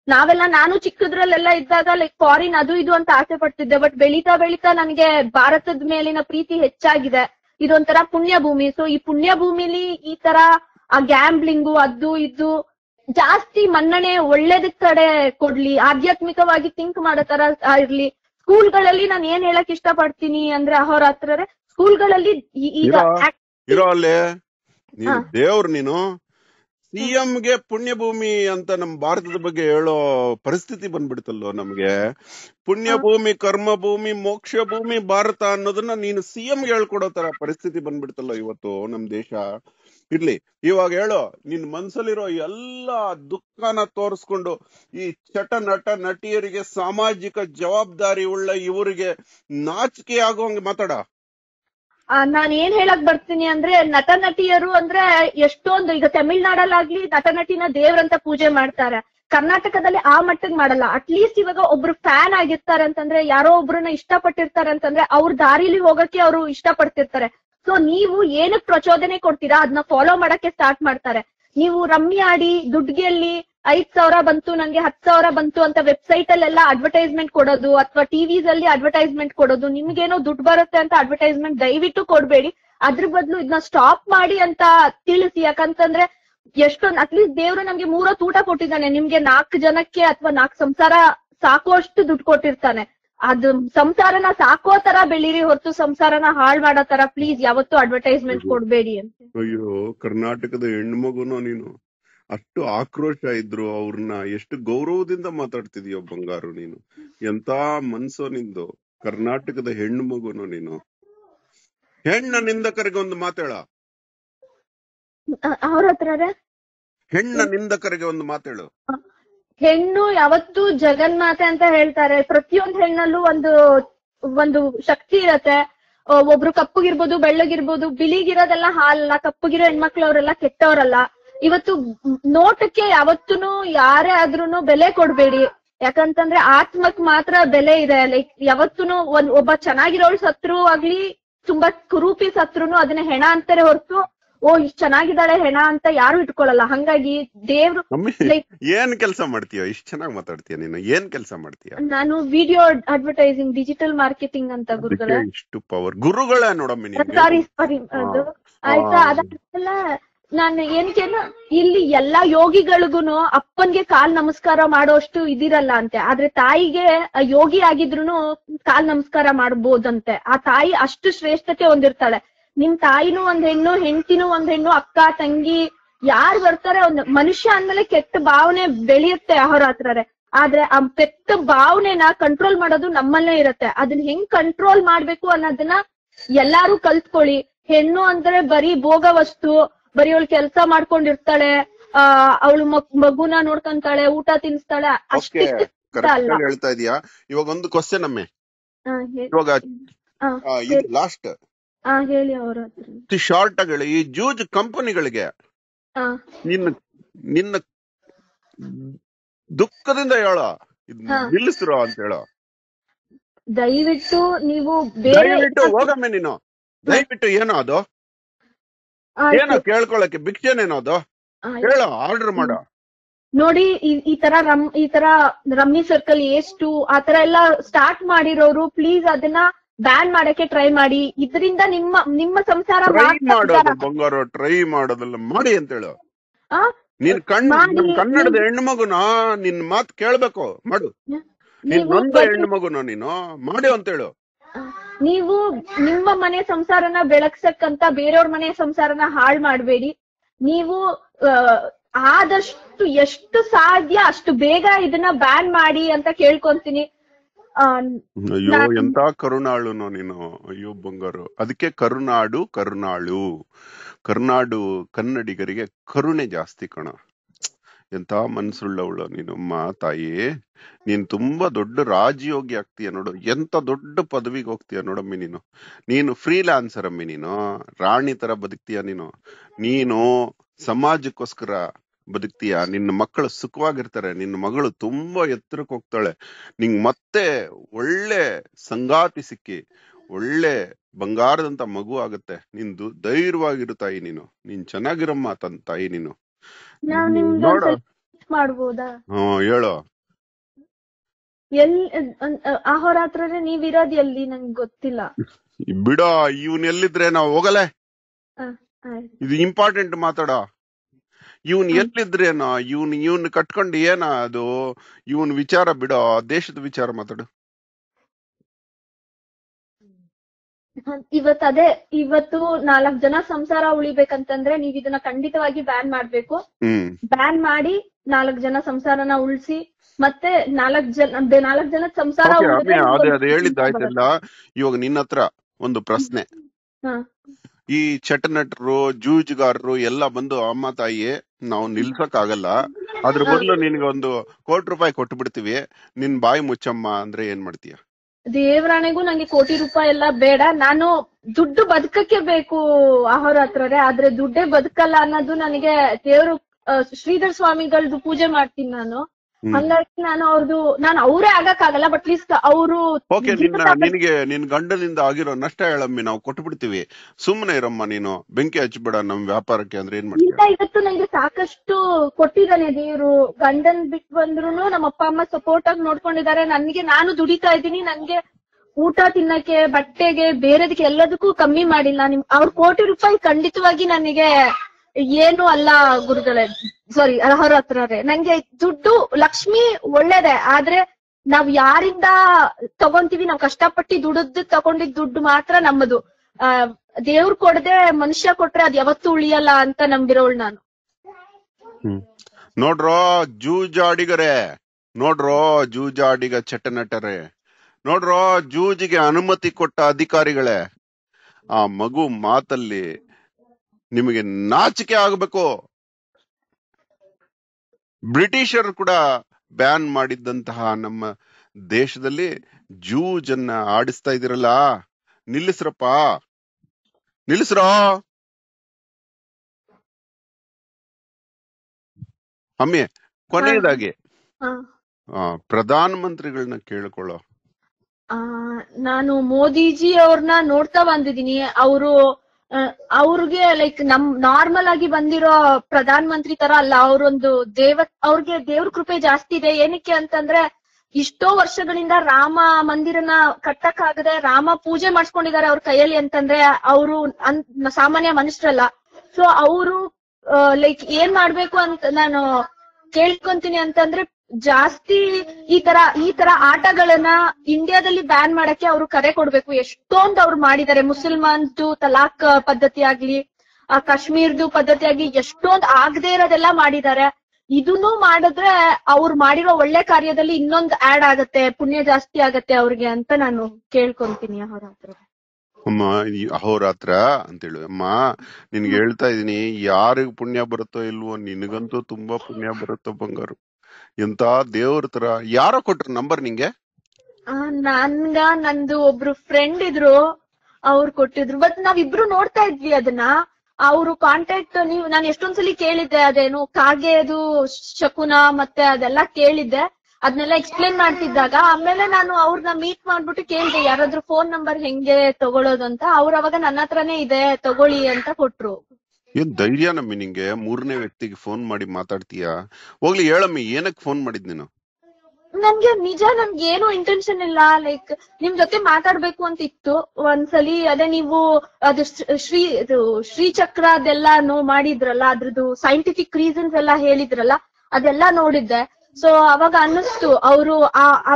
ನಾವೆಲ್ಲ ನಾನು ಚಿಕ್ಕದ್ರಲ್ಲೆಲ್ಲ ಇದ್ದಾಗ ಲೈಕ್ ಫಾರಿನ್ ಅದು ಇದು ಅಂತ ಆಸೆ ಪಡ್ತಿದ್ದೆ ಬಟ್ ಬೆಳೀತಾ ಬೆಳೀತಾ ನನಗೆ ಭಾರತದ ಮೇಲಿನ ಪ್ರೀತಿ ಹೆಚ್ಚಾಗಿದೆ ಇದೊಂಥರ ಪುಣ್ಯ ಭೂಮಿ ಸೊ ಈ ಪುಣ್ಯ ಭೂಮಿಲಿ ಈ ತರ ಆ ಗ್ಯಾಂಬ್ಲಿಂಗು ಅದು ಇದು ಜಾಸ್ತಿ ಮನ್ನಣೆ ಒಳ್ಳೇದಕ್ ಕಡೆ ಕೊಡ್ಲಿ ಆಧ್ಯಾತ್ಮಿಕವಾಗಿ ಥಿಂಕ್ ಮಾಡೋ ತರ ಆ, ಇರ್ಲಿ ಸ್ಕೂಲ್ಗಳಲ್ಲಿ ನಾನು ಏನ್ ಹೇಳಕ್ ಇಷ್ಟಪಡ್ತೀನಿ ಅಂದ್ರೆ ಅಹೋರಾತ್ರರೇ ಸ್ಕೂಲ್ಗಳಲ್ಲಿ ಈ- ಈಗ ಇರೋ. act- ಇರೋ ಅಲ್ಲೇ ನೀನು ಹಾ. ದೇವ್ರು ನೀನು ಸಿಎಂ ಗೆ ಪುಣ್ಯಭೂಮಿ ಅಂತ ನಮ್ ಭಾರತದ ಬಗ್ಗೆ ಹೇಳೋ ಪರಿಸ್ಥಿತಿ ಬಂದ್ಬಿಡ್ತಲ್ಲೋ ನಮ್ಗೆ ಪುಣ್ಯ ಹಾ. ಭೂಮಿ ಕರ್ಮ ಭೂಮಿ ಮೋಕ್ಷ ಭೂಮಿ ಭಾರತ ಅನ್ನೋದನ್ನ ನೀನು ಸಿಎಂ ಹೇಳ್ಕೊಡೋ ತರ ಪರಿಸ್ಥಿತಿ ಬಂದ್ಬಿಡ್ತಲ್ಲೋ ಇವತ್ತು ನಮ್ ದೇಶ ಇರ್ಲಿ ಇವಾಗ ಹೇಳೋ ನಿನ್ ಮನ್ಸಲ್ಲಿರೋ ಎಲ್ಲಾ ದುಃಖನ ತೋರಿಸ್ಕೊಂಡು ಈ ಚಟ ನಟ ನಟಿಯರಿಗೆ ಸಾಮಾಜಿಕ ಜವಾಬ್ದಾರಿ ಉಳ್ಳ ಇವರಿಗೆ ನಾಚಿಕೆ ಆಗೋಂಗೆ ಮಾತಾಡ ಆ, ನಾನ್ ಏನ್ ಹೇಳಕ್ ಬರ್ತೀನಿ ಅಂದ್ರೆ ನಟ ನಟಿಯರು ಅಂದ್ರೆ ಎಷ್ಟೊಂದು ಈಗ ತಮಿಳ್ನಾಡಲ್ಲಾಗ್ಲಿ ನಟ ನಟಿನ ದೇವ್ರಂತ ಪೂಜೆ ಮಾಡ್ತಾರೆ ಕರ್ನಾಟಕದಲ್ಲಿ ಆ ಮಟ್ಟಿಗೆ ಮಾಡಲ್ಲ ಅಟ್ಲೀಸ್ಟ್ ಇವಾಗ ಒಬ್ರು ಫ್ಯಾನ್ ಆಗಿರ್ತಾರೆ ಅಂತಂದ್ರೆ ಯಾರೋ ಒಬ್ರನ್ನ ಇಷ್ಟಪಟ್ಟಿರ್ತಾರೆ ಅಂತಂದ್ರೆ ಅವ್ರ ದಾರಿಲಿ ಹೋಗಕ್ಕೆ ಅವರು ಇಷ್ಟಪಡ್ತಿರ್ತಾರೆ ಸೊ ನೀವು ಏನಕ್ ಪ್ರಚೋದನೆ ಕೊಡ್ತೀರಾ ಅದನ್ನ ಫಾಲೋ ಮಾಡಕ್ಕೆ ಸ್ಟಾರ್ಟ್ ಮಾಡ್ತಾರೆ ನೀವು ರಮ್ಮಿ ಆಡಿ ದುಡ್ಡು ಗೆಲ್ಲಿ ಐದ್ ಸಾವಿರ ಬಂತು ನಂಗೆ ಹತ್ ಸಾವಿರ ಬಂತು ಅಂತ ವೆಬ್ಸೈಟ್ ಅಲ್ಲೆಲ್ಲ ಅಡ್ವರ್ಟೈಸ್ಮೆಂಟ್ ಕೊಡೋದು ಅಥವಾ ಟಿವಿಸ್ ಅಲ್ಲಿ ಅಡ್ವರ್ಟೈಸ್ಮೆಂಟ್ ಕೊಡೋದು ನಿಮ್ಗೇನೋ ದುಡ್ಡು ಬರುತ್ತೆ ಅಂತ ಅಡ್ವರ್ಟೈಸ್ಮೆಂಟ್ ದಯವಿಟ್ಟು ಕೊಡ್ಬೇಡಿ ಅದ್ರ ಬದಲು ಇದನ್ನ ಸ್ಟಾಪ್ ಮಾಡಿ ಅಂತ ತಿಳಿಸಿ ಯಾಕಂತಂದ್ರೆ ಎಷ್ಟೊಂದ್ ಅಟ್ಲೀಸ್ಟ್ ದೇವ್ರು ನಮ್ಗೆ ಮೂರೊತ್ತು ಊಟ ಕೊಟ್ಟಿದ್ದಾನೆ ನಿಮ್ಗೆ ನಾಲ್ಕು ಜನಕ್ಕೆ ಅಥವಾ ನಾಲ್ಕು ಸಂಸಾರ ಸಾಕುವಷ್ಟು ದುಡ್ಡು ಕೊಟ್ಟಿರ್ತಾನೆ ಅದು ಸಂಸಾರನ ಸಾಕೋ ತರ ಬೆಳೀರಿ ಹೊರತು ಸಂಸಾರನ ಹಾಳ್ ಮಾಡೋ ತರ ಪ್ಲೀಸ್ ಯಾವತ್ತೂ ಅಡ್ವರ್ಟೈಸ್ಮೆಂಟ್ ಕೊಡ್ಬೇಡಿ ಅಂತ ಅಯ್ಯೋ ಕರ್ನಾಟಕದ ಹೆಣ್ಮಗುನು ನೀನು ಅಷ್ಟು ಆಕ್ರೋಶ ಇದ್ರು ಅವ್ರನ್ನ ಎಷ್ಟು ಗೌರವದಿಂದ ಮಾತಾಡ್ತಿದೀಯೋ ಬಂಗಾರು ನೀನು ಎಂತ ಮನ್ಸೋ ನಿಂದು ಕರ್ನಾಟಕದ ಹೆಣ್ಣು ಮಗುನು ನೀನು ಹೆಣ್ಣ ನಿಂದಕರಿಗೆ ಒಂದು ಮಾತೇಳ ಅವ್ರ ಹತ್ರನೇ ಹೆಣ್ಣ ನಿಂದಕರಿಗೆ ಒಂದು ಮಾತೇಳು ಹೆಣ್ಣು ಯಾವತ್ತೂ ಜಗನ್ಮಾತೆ ಅಂತ ಹೇಳ್ತಾರೆ ಪ್ರತಿಯೊಂದ್ ಹೆಣ್ಣಲ್ಲೂ ಒಂದು ಒಂದು ಶಕ್ತಿ ಇರತ್ತೆ ಆ, ಒಬ್ರು ಕಪ್ಪಗಿರ್ಬೋದು ಬೆಳ್ಳಗಿರ್ಬೋದು ಬಿಳಿಗಿರೋದೆಲ್ಲ ಹಾಲಲ್ಲ ಕಪ್ಪಗಿರೋ ಹೆಣ್ಮಕ್ಳು ಅವರೆಲ್ಲ ಕೆಟ್ಟವರಲ್ಲ ಇವತ್ತು ನೋಟಕ್ಕೆ ಯಾವತ್ತೂನು ಯಾರೇ ಆದ್ರೂನು ಬೆಲೆ ಕೊಡ್ಬೇಡಿ ಯಾಕಂತಂದ್ರೆ ಆತ್ಮಕ್ ಮಾತ್ರ ಬೆಲೆ ಇದೆ ಲೈಕ್ ಯಾವತ್ತೂನು ಒಂದ್ ಒಬ್ಬ ಚೆನ್ನಾಗಿರೋಳ್ ಸತ್ರು ಆಗ್ಲಿ ತುಂಬಾ ಕುರೂಪಿ ಸತ್ರುನು ಅದನ್ನ ಹೆಣ ಅಂತಾರೆ ಹೊರತು ಓ ಇಷ್ಟ್ ಚೆನ್ನಾಗಿದ್ದಾಳೆ ಹೆಣ ಅಂತ ಯಾರು ಇಟ್ಕೊಳಲ್ಲ ಹಂಗಾಗಿ ದೇವ್ರು ಮಮ್ಮಿ ಲೈಕ್ ಏನ್ ಕೆಲಸ ಮಾಡ್ತೀಯ ಇಷ್ಟ ಚೆನ್ನಾಗಿ ಮಾತಾಡ್ತೀಯ ನೀನು ಏನ್ ಕೆಲಸ ಮಾಡ್ತೀಯ ನಾನು ವಿಡಿಯೋ ಅಡ್ವರ್ಟೈಸಿಂಗ್ ಡಿಜಿಟಲ್ ಮಾರ್ಕೆಟಿಂಗ್ ಅಂತ ಗುರುಗಳೇ ಅದಕ್ಕೆ ಇಷ್ಟು ಪವರ್ ಗುರುಗಳೇ ನೋಡಮ್ಮಿ ನಿನ್ಗೆ ಸಾರಿ ಸಾರಿ ಅದು ಆಯ್ತಾ ಅದಾದ್ಮೇಲೆ ನಾನು ಏನಕ್ಕೇನು ಇಲ್ಲಿ ಎಲ್ಲಾ ಯೋಗಿಗಳಿಗೂನು ಅಪ್ಪನ್ಗೆ ಕಾಲ್ ನಮಸ್ಕಾರ ಮಾಡೋಷ್ಟು ಇದಿರಲ್ಲ ಅಂತೆ ಆದ್ರೆ ತಾಯಿಗೆ ಆ ಯೋಗಿ ಆಗಿದ್ರುನು ಕಾಲ್ ನಮಸ್ಕಾರ ಮಾಡ್ಬೋದಂತೆ ಆ ತಾಯಿ ಅಷ್ಟು ಶ್ರೇಷ್ಠತೆ ಹೊಂದಿರ್ತಾಳೆ ನಿಮ್ ತಾಯಿನೂ ಒಂದ್ ಹೆಣ್ಣು ಹೆಂಡತಿನೂ ಒಂದ್ ಹೆಣ್ಣು ಅಕ್ಕ ತಂಗಿ ಯಾರು ಬರ್ತಾರೆ ಒಂದ್ ಮನುಷ್ಯ ಅಂದ್ಮೇಲೆ ಕೆಟ್ಟ ಭಾವನೆ ಬೆಳೆಯುತ್ತೆ ಅಹೋರಾತ್ರರೇ ಆದ್ರೆ ಆ ಕೆಟ್ಟ ಭಾವನೆನ ಕಂಟ್ರೋಲ್ ಮಾಡೋದು ನಮ್ಮಲ್ಲೇ ಇರತ್ತೆ ಅದನ್ನ ಹೆಂಗ್ ಕಂಟ್ರೋಲ್ ಮಾಡ್ಬೇಕು ಅನ್ನೋದನ್ನ ಎಲ್ಲಾರು ಕಲ್ತ್ಕೊಳ್ಳಿ ಹೆಣ್ಣು ಅಂದ್ರೆ ಬರೀ ಭೋಗ ವಸ್ತು ಬರೀ ಅವಳು ಕೆಲಸ ಮಾಡ್ಕೊಂಡಿರ್ತಾಳೆ ಆ ಅವಳು ಮಗುನ ನೋಡ್ಕೊಂತಾಳೆ ಊಟ ತಿನ್ಸ್ತಾಳೆ ಓಕೆ ಅಷ್ಟಕ್ಕೆ ಕರೆಕ್ಟ್ ಅಲ್ಲ. ಹೇಳ್ತಾ ಇದೀಯಾ ಇವಾಗ ಒಂದು ಕ್ವಶನ್ ಅಮ್ಮೆ ಆ, ಹೇ- ಇವಾಗ ಆ, ಆ, ಇದು ಲಾಸ್ಟ್ ಆ, ಹೇಳಿ ಅವ್ರ ಹತ್ರ ಶಾರ್ಟ್ ಆಗಿ ಹೇಳಿ ಈ ಜೂಜ್ ಕಂಪನಿಗಳಿಗೆ ಆ, ನಿನ್ನ ನಿನ್ನ ದುಃಖದಿಂದ ಹೇಳ ಇದ್ ಹಾ. ನಿಲ್ಲಿಸ್ರು ಅಂತ ಹೇಳೋ ದಯವಿಟ್ಟು ನೀವು ಬೇರೆ ದಯವಿಟ್ಟು ಹೋಗಮ್ಮೆ ನೀನು ದಯವಿಟ್ಟು ಏನೋ ಅದು ಆಯ್ತು. ಏನೋ ಕೇಳ್ಕೊಳಕ್ಕೆ ಭಿಕ್ಷೆನೇನೋ ಅದು ಆಯ್ತು. ಹೇಳೋ ಆರ್ಡರ್ ಮಾಡೋ ನೋಡಿ ಈ- ಈ ತರ ರಮ್ ಈ ತರ ರಮ್ಮಿ ಸರ್ಕಲ್ ಎಷ್ಟು ಆ ತರ ಎಲ್ಲ ಸ್ಟಾರ್ಟ್ ಮಾಡಿರೋರು ಪ್ಲೀಸ್ ಅದನ್ನ ಬ್ಯಾನ್ ಮಾಡಕ್ಕೆ ಟ್ರೈ ಮಾಡಿ ಇದರಿಂದ ನಿಮ್ಮ ನಿಮ್ಮ ಸಂಸಾರ ಟ್ರೈ ಮಾತ್ರ ಮಾಡೋದು ಉದ್ಧಾರ. ಬಂಗಾರ ಟ್ರೈ ಮಾಡೋದಲ್ಲ ಮಾಡಿ ಅಂತ ಹೇಳು ಆ? ನೀನ್ ಕಣ್ ಮಾಡಿ, ನಮ್ ಕನ್ನಡದ ಹೆಣ್ಣು ಮಗುನ ನಿನ್ ಮಾತ್ ಕೇಳ್ಬೇಕು ಮಾಡು ನೀನ್ ನೀವು ನೊಂದ ಬರೀ- ಹೆಣ್ಣು ಮಗುನ ನೀನು ಮಾಡಿ ಅಂತ ಹೇಳು ನೀವು ನಿಮ್ಮ ಮನೆ ಸಂಸಾರನ ಬೆಳಗ್ಸಕ್ಕಂತ ಬೇರೆಯವ್ರ ಮನೆ ಸಂಸಾರನ ಹಾಳ್ ಮಾಡ್ಬೇಡಿ ನೀವು ಆ, ಆದಷ್ಟು ಎಷ್ಟು ಸಾಧ್ಯ ಅಷ್ಟು ಬೇಗ ಇದನ್ನ ಬ್ಯಾನ್ ಮಾಡಿ ಅಂತ ಕೇಳ್ಕೊಂತೀನಿ ಆ, ಅಯ್ಯೋ ನಾನ್- ಎಂತ ಕರುಣಾಳುನೋ ನೀನು ಅಯ್ಯೋ ಬಂಗಾರು ಅದಕ್ಕೆ ಕರುನಾಡು ಕರುನಾಳು ಕರುನಾಡು ಕನ್ನಡಿಗರಿಗೆ ಕರುಣೆ ಜಾಸ್ತಿ ಕಣ ಎಂತ ಮನ್ಸುಳ್ಳವಳು ನೀನಮ್ಮ ತಾಯಿ ನೀನ್ ತುಂಬಾ ದೊಡ್ಡ ರಾಜಯೋಗಿ ಆಗ್ತೀಯ ನೋಡು ಎಂತ ದೊಡ್ಡ ಪದವಿಗೆ ಹೋಗ್ತೀಯ ನೋಡಮ್ಮಿ ನೀನು ನೀನು ಫ್ರೀಲಾನ್ಸರ್ ಅಮ್ಮಿ ನೀನು ರಾಣಿ ತರ ಬದುಕ್ತೀಯ ನೀನು ನೀನು ಸಮಾಜಕ್ಕೋಸ್ಕರ ಬದುಕ್ತೀಯ ನಿನ್ನ ಮಕ್ಕಳು ಸುಖವಾಗಿರ್ತಾರೆ ನಿನ್ನ ಮಗಳು ತುಂಬಾ ಎತ್ತರಕ್ಕೆ ಹೋಗ್ತಾಳೆ ನಿಂಗ್ ಮತ್ತೆ ಒಳ್ಳೆ ಸಂಗಾತಿ ಸಿಕ್ಕಿ ಒಳ್ಳೆ ಬಂಗಾರದಂತ ಮಗು ಆಗತ್ತೆ ನೀನ್ ದು- ಧೈರ್ಯವಾಗಿರು ತಾಯಿ ನೀನು ನೀನ್ ಚೆನ್ನಾಗಿರಮ್ಮ ತನ್ ತಾಯಿ ನೀನು ನಾವ್ ಹ್ಮ್, ನಿಮ್ದು ನೋಡು. ಮಾಡ್ಬೋದಾ ಹ್ಮ್ ಹೇಳು ಎಲ್ ಅಹೋರಾತ್ರನೇ ನೀವಿರೋದ್ ಎಲ್ಲಿ ನಂಗೆ ಗೊತ್ತಿಲ್ಲ ಬಿಡ ಇವನ್ ಎಲ್ಲಿದ್ರೆ ನಾವು ಹೋಗಲೆ ಆ, ಆಯ್ತು. ಇದು ಇಂಪಾರ್ಟೆಂಟ್ ಮಾತಾಡ ಇವನ್ ಹ್ಮ್. ಎಲ್ಲಿದ್ರೇನ ಇವನ್ ಇವನ್ ಕಟ್ಕೊಂಡು ಏನ ಅದು ಇವನ್ ವಿಚಾರ ಬಿಡ ದೇಶದ ವಿಚಾರ ಮಾತಾಡು ಇವತ್ ಅದೇ ಇವತ್ತು ನಾಲ್ಕ್ ಜನ ಸಂಸಾರ ಉಳಿಬೇಕಂತಂದ್ರೆ ನೀವ್ ಇದನ್ನ ಖಂಡಿತವಾಗಿ ಬ್ಯಾನ್ ಮಾಡ್ಬೇಕು ಹ್ಮ್ ಬ್ಯಾನ್ ಮಾಡಿ ನಾಲ್ಕ್ ಜನ ಸಂಸಾರನ ಉಳಿಸಿ ಮತ್ತೆ ನಾಲ್ಕ್ ಜನ ಬೆ- ನಾಲ್ಕ್ ಜನ ಸಂಸಾರ ಓಕೆ ಉಳಿದ್ರೆ ಅಮ್ಮಿ ಅದೇ ನಿಮ್ಗೊಂದು ಅದು ಹೇಳಿದ್ದು ಸಂಸಾರ ಆಯ್ತಲ್ಲ ಇವಾಗ ನಿನ್ನ ಹತ್ರ ಒಂದು ಪ್ರಶ್ನೆ ಹಾ. ಈ ಚಟನಟರು ಜೂಜುಗಾರರು ಎಲ್ಲ ಬಂದು ಅಮ್ಮ ತಾಯಿ ನಾವು ನಿಲ್ಸಕ್ ಆಗಲ್ಲ ಅದ್ರ ಹಾ. ಬದಲು ನಿನ್ಗೆ ಒಂದು ಕೋಟಿ ರೂಪಾಯಿ ಕೊಟ್ಟು ಬಿಡ್ತೀವಿ ನಿನ್ ಬಾಯಿ ಮುಚ್ಚಮ್ಮ ಅಂದ್ರೆ ಏನ್ ಮಾಡ್ತೀಯ ದೇವರಾಣೆಗೂ ನಂಗೆ ಕೋಟಿ ರೂಪಾಯಿ ಎಲ್ಲ ಬೇಡ ನಾನು ದುಡ್ಡು ಬದುಕಕ್ಕೆ ಬೇಕು ಅಹೋರಾತ್ರರೇ ಆದ್ರೆ ದುಡ್ಡೇ ಬದುಕಲ್ಲ ಅನ್ನೋದು ನನಗೆ ದೇವ್ರು ಆ, ಶ್ರೀಧರ್ ಸ್ವಾಮಿಗಳದ್ದು ಪೂಜೆ ಮಾಡ್ತೀನಿ ನಾನು ಹ್ಮ್. ಹಂಗಾಗಿ ನಾನು ಅವ್ರದ್ದು ನಾನು ಅವರೇ ಆಗಕ್ಕಾಗಲ್ಲ ಬಟ್ ಲೀಸ್ಟ್ ಅವರು ಓಕೆ ನಿನ್ನ ನಿನಗೆ ನಿನ್ ಗಂಡನಿಂದ ಆಗಿರೋ ನಷ್ಟ ಹೇಳಮ್ಮಿ ನಾವು ಕೊಟ್ಟು ಬಿಡ್ತೀವಿ ಸುಮ್ಮನೆ ಇರಮ್ಮ ನೀನು ಬೆಂಕಿ ಹಚ್ಬೇಡ ನಮ್ ವ್ಯಾಪಾರಕ್ಕೆ ಅಂದ್ರೆ ಏನ್ ಮಾಡ್ತೀಯ ಇಲ್ಲ ಇವತ್ತು ನಂಗೆ ಸಾಕಷ್ಟು ಕೊಟ್ಟಿದ್ದಾನೆ ದೇವ್ರು ಗಂಡನ್ ಬಿಟ್ ಬಂದ್ರು ನಮ್ಮ ಅಪ್ಪ ಅಮ್ಮ ಸಪೋರ್ಟ್ ಆಗಿ ನೋಡ್ಕೊಂಡಿದ್ದಾರೆ ನನ್ಗೆ ನಾನು ದುಡಿತಾ ಇದ್ದೀನಿ ನನ್ಗೆ ಊಟ ತಿನ್ನಕ್ಕೆ ಬಟ್ಟೆಗೆ ಬೇರೆದಕ್ಕೆ ಎಲ್ಲದಕ್ಕೂ ಕಮ್ಮಿ ಮಾಡಿಲ್ಲ ನಿಮ್ ಅವ್ರ ಕೋಟಿ ರೂಪಾಯಿ ಖಂಡಿತವಾಗಿ ನನಗೆ ಏನು ಅಲ್ಲ ಗುರುಗಳೇ ಸಾರಿ ಅವ್ರ ಹತ್ರರೇ ನಂಗೆ ದುಡ್ಡು ಲಕ್ಷ್ಮಿ ಒಳ್ಳೇದೆ ಆದ್ರೆ ನಾವ್ ಯಾರಿಂದ ತಗೊಂತೀವಿ ನಾವ್ ಕಷ್ಟಪಟ್ಟು ದುಡಿದ್ ತಗೊಂಡಿದ್ ದುಡ್ಡು ಮಾತ್ರ ನಮ್ಮದು ಆ ದೇವ್ರು ಕೊಡದೆ ಮನುಷ್ಯ ಕೊಟ್ರೆ ಅದ್ ಯಾವತ್ತೂ ಉಳಿಯಲ್ಲ ಅಂತ ನಂಬಿರೋಳ್ ನಾನು ಹ್ಮ್. ನೋಡ್ರೋ ಜೂಜಾಡಿಗರೇ ನೋಡ್ರೋ ಜೂಜಾಡಿಗ ಚಟನಟರೇ ನೋಡ್ರೋ ಜೂಜಿಗೆ ಅನುಮತಿ ಕೊಟ್ಟ ಅಧಿಕಾರಿಗಳೇ ಆ ಮಗು ಮಾತಲ್ಲಿ ನಿಮಗೆ ನಾಚಿಕೆ ಆಗಬೇಕು ಬ್ರಿಟಿಷರು ಕೂಡ ಬ್ಯಾನ್ ಮಾಡಿದ್ದಂತಹ ನಮ್ಮ ದೇಶದಲ್ಲಿ ಜೂಜನ್ನ ಆಡಿಸ್ತಾ ಇದಿರಲ್ಲ ನಿಲ್ಲಿಸ್ರಪ್ಪ ನಿಲ್ಲಿಸ್ರೋ ಅಮ್ಮಿ ಕೊನೆಯದಾಗಿ ಆ, ಆ, ಪ್ರಧಾನ ಮಂತ್ರಿಗಳನ್ನ ಕೇಳ್ಕೊಳ್ಳೋ ಆ, ನಾನು ಮೋದಿಜಿ ಅವ್ರನ್ನ ನೋಡ್ತಾ ಬಂದಿದೀನಿ ಅವರು ಅವ್ರಿಗೆ ಲೈಕ್ ನಮ್ ನಾರ್ಮಲ್ ಆಗಿ ಬಂದಿರೋ ಪ್ರಧಾನ ಮಂತ್ರಿ ತರ ಅಲ್ಲ ಅವ್ರೊಂದು ದೇವ ಅವ್ರಿಗೆ ದೇವ್ರ ಕೃಪೆ ಜಾಸ್ತಿ ಇದೆ ಏನಕ್ಕೆ ಅಂತಂದ್ರೆ ಇಷ್ಟೋ ವರ್ಷಗಳಿಂದ ರಾಮ ಮಂದಿರನ ಕಟ್ಟಕ್ಕಾಗದೆ ರಾಮ ಪೂಜೆ ಮಾಡಿಸ್ಕೊಂಡಿದ್ದಾರೆ ಅವ್ರ ಕೈಯಲ್ಲಿ ಅಂತಂದ್ರೆ ಅವರು ಸಾಮಾನ್ಯ ಮನುಷ್ಯರಲ್ಲ ಸೊ ಅವರು ಲೈಕ್ ಏನ್ ಮಾಡ್ಬೇಕು ಅಂತ ನಾನು ಕೇಳ್ಕೊಂತೀನಿ ಅಂತಂದ್ರೆ ಜಾಸ್ತಿ ಈ ತರ ಈ ತರ ಆಟಗಳನ್ನ ಇಂಡಿಯಾದಲ್ಲಿ ಬ್ಯಾನ್ ಮಾಡಕ್ಕೆ ಅವರು ಕರೆ ಕೊಡ್ಬೇಕು ಎಷ್ಟೊಂದ್ ಅವ್ರು ಮಾಡಿದ್ದಾರೆ ಮುಸಲ್ಮಾನ್ದು ತಲಾಕ್ ಪದ್ಧತಿ ಆಗ್ಲಿ ಆ ಕಾಶ್ಮೀರ್ದು ಪದ್ಧತಿ ಆಗ್ಲಿ ಎಷ್ಟೊಂದ್ ಆಗದೆ ಇರೋದೆಲ್ಲ ಮಾಡಿದ್ದಾರೆ ಇದನ್ನು ಮಾಡಿದ್ರೆ ಅವ್ರು ಮಾಡಿರೋ ಒಳ್ಳೆ ಕಾರ್ಯದಲ್ಲಿ ಇನ್ನೊಂದ್ ಆಡ್ ಆಗತ್ತೆ ಪುಣ್ಯ ಜಾಸ್ತಿ ಆಗತ್ತೆ ಅವ್ರಿಗೆ ಅಂತ ನಾನು ಕೇಳ್ಕೊಂತೀನಿ ಅವ್ರ ಹತ್ರ ಅಮ್ಮ ಈ ಅಹೋರಾತ್ರ ಅಂತೇಳಿ ಅಮ್ಮ ನಿನ್ಗೆ ಹೇಳ್ತಾ ಇದೀನಿ ಯಾರಿಗ್ ಪುಣ್ಯ ಬರುತ್ತೋ ಇಲ್ವೋ ನಿನಗಂತೂ ತುಂಬಾ ಪುಣ್ಯ ಬರುತ್ತೋ ಬಂಗಾರು ಎಂತ ದೇವ್ರ ತರ ಯಾರೋ ಕೊಟ್ರು ನಂಬರ್ ನಿಂಗೆ ಆ, ನನ್ಗ ನಂದು ಒಬ್ರು ಫ್ರೆಂಡ್ ಇದ್ರು ಅವ್ರು ಕೊಟ್ಟಿದ್ರು ಬಟ್ ನಾವಿಬ್ರು ನೋಡ್ತಾ ಇದ್ವಿ ಅದನ್ನ ಅವ್ರು ಕಾಂಟ್ಯಾಕ್ಟ್ ನೀವು ನಾನು ಎಷ್ಟೊಂದ್ಸಲಿ ಕೇಳಿದ್ದೆ ಅದೇನು ಕಾಗೆದು ಶಕುನ ಮತ್ತೆ ಅದೆಲ್ಲ ಕೇಳಿದ್ದೆ ಅದನ್ನೆಲ್ಲ ಎಕ್ಸ್ಪ್ಲೇನ್ ಮಾಡ್ತಿದ್ದಾಗ ಆಮೇಲೆ ನಾನು ಅವ್ರನ್ನ ಮೀಟ್ ಮಾಡ್ಬಿಟ್ಟು ಕೇಳ್ದೆ ಯಾರಾದ್ರೂ ಫೋನ್ ನಂಬರ್ ಹೆಂಗೆ ತಗೊಳೋದು ಅಂತ ಅವ್ರ ಅವಾಗ ನನ್ನ ಹತ್ರನೇ ಇದೆ ತಗೊಳ್ಳಿ ಅಂತ ಕೊಟ್ರು ಏನ್ ಧೈರ್ಯ ನಮ್ಮಿ ನಿಂಗೆ ಮೂರನೇ ವ್ಯಕ್ತಿಗೆ ಫೋನ್ ಮಾಡಿ ಮಾತಾಡ್ತೀಯಾ ಹೋಗ್ಲಿ ಹೇಳಮ್ಮಿ ಏನಕ್ ಫೋನ್ ಮಾಡಿದ್ ನೀನು ನನ್ಗೆ ನಿಜ ನನ್ಗೆ ಏನು ಇಂಟೆನ್ಷನ್ ಇಲ್ಲ ಲೈಕ್ ನಿಮ್ ಜೊತೆ ಮಾತಾಡ್ಬೇಕು ಅಂತ ಇತ್ತು ಒಂದ್ಸಲಿ ಅದೇ ನೀವು ಅದು ಶ್ರೀ- ಶ್ರೀ ಇದು ಶ್ರೀಚಕ್ರ ಅದೆಲ್ಲಾನು ಮಾಡಿದ್ರಲ್ಲ ಅದ್ರದ್ದು ಸೈಂಟಿಫಿಕ್ ರೀಸನ್ಸ್ ಎಲ್ಲ ಹೇಳಿದ್ರಲ್ಲ ಅದೆಲ್ಲ ನೋಡಿದ್ದೆ ಸೊ ಅವಾಗ ಅನ್ನಿಸ್ತು ಅವರು ಆ ಆ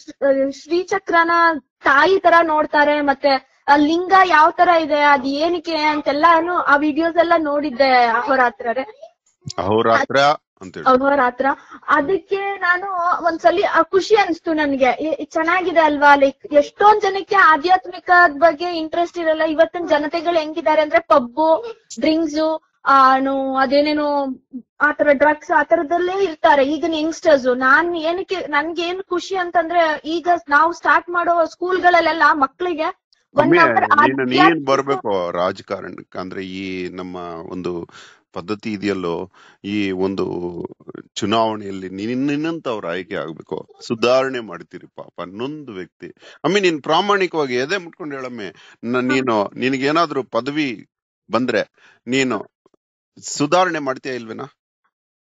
ಶ್ರೀಚಕ್ರನ ತಾಯಿ ತರ ನೋಡ್ತಾರೆ ಮತ್ತೆ ಆ ಲಿಂಗ ಯಾವ ತರ ಇದೆ ಅದ್ ಏನಕ್ಕೆ ಅಂತೆಲ್ಲಾನು ಆ ವಿಡಿಯೋಸ್ ಎಲ್ಲ ನೋಡಿದ್ದೆ ಅಹೋರಾತ್ರರೇ ಅಹೋರಾತ್ರ ಅಂತೇಳಿ ಅಹೋರಾತ್ರ ಅದಕ್ಕೆ ನಾನು ಒಂದ್ಸಲಿ ಆ ಖುಷಿ ಅನ್ಸ್ತು ನನ್ಗೆ ಎ- ಚೆನ್ನಾಗಿದೆ ಅಲ್ವಾ ಲೈಕ್ ಎಷ್ಟೊಂದ್ ಜನಕ್ಕೆ ಆಧ್ಯಾತ್ಮಿಕ ಬಗ್ಗೆ ಇಂಟ್ರೆಸ್ಟ್ ಇರಲ್ಲ ಇವತ್ತಿನ ಜನತೆಗಳು ಹೆಂಗಿದ್ದಾರೆ ಅಂದ್ರೆ ಪಬ್ಬು ಡ್ರಿಂಕ್ಸ್ ಆನು ಅದೇನೇನು ಆತರ ಡ್ರಗ್ಸ್ ಆತರದಲ್ಲೇ ಇರ್ತಾರೆ ಈಗಿನ ಯಂಗ್ಸ್ಟರ್ಸ್ ನಾನ್ ಏನಕ್ಕೆ ನನ್ಗೆ ಏನ್ ಖುಷಿ ಅಂತಂದ್ರೆ ಈಗ ನಾವು ಸ್ಟಾರ್ಟ್ ಮಾಡೋ ಸ್ಕೂಲ್ಗಳಲ್ಲೆಲ್ಲ ಮಕ್ಳಿಗೆ ಒನ್ ಅಮ್ಮಿ ಅವರ್ ನೀನು ನೀನ್ ಬರ್ಬೇಕು ರಾಜಕಾರಣಕ್ಕೆ ಅಂದ್ರೆ ಈ ನಮ್ಮ ಒಂದು ಪದ್ಧತಿ ಇದೆಯಲ್ಲೋ ಈ ಒಂದು ಚುನಾವಣೆಯಲ್ಲಿ ನಿನ್ ನಿನ್ನಂತವ್ರ ಆಯ್ಕೆ ಆಗ್ಬೇಕು ಸುಧಾರಣೆ ಮಾಡ್ತೀರಿ ಪಾಪ ನೊಂದು ವ್ಯಕ್ತಿ ಅಮ್ಮಿ ನೀನ್ ಪ್ರಾಮಾಣಿಕವಾಗಿ ಎದೆ ಮುಟ್ಕೊಂಡು ಹೇಳಮ್ಮಿ ನ- ನೀನು ನಿನಗೇನಾದ್ರೂ ಪದವಿ ಬಂದ್ರೆ ನೀನು ಸುಧಾರಣೆ ಮಾಡ್ತೀಯಾ ಇಲ್ವೇನಾ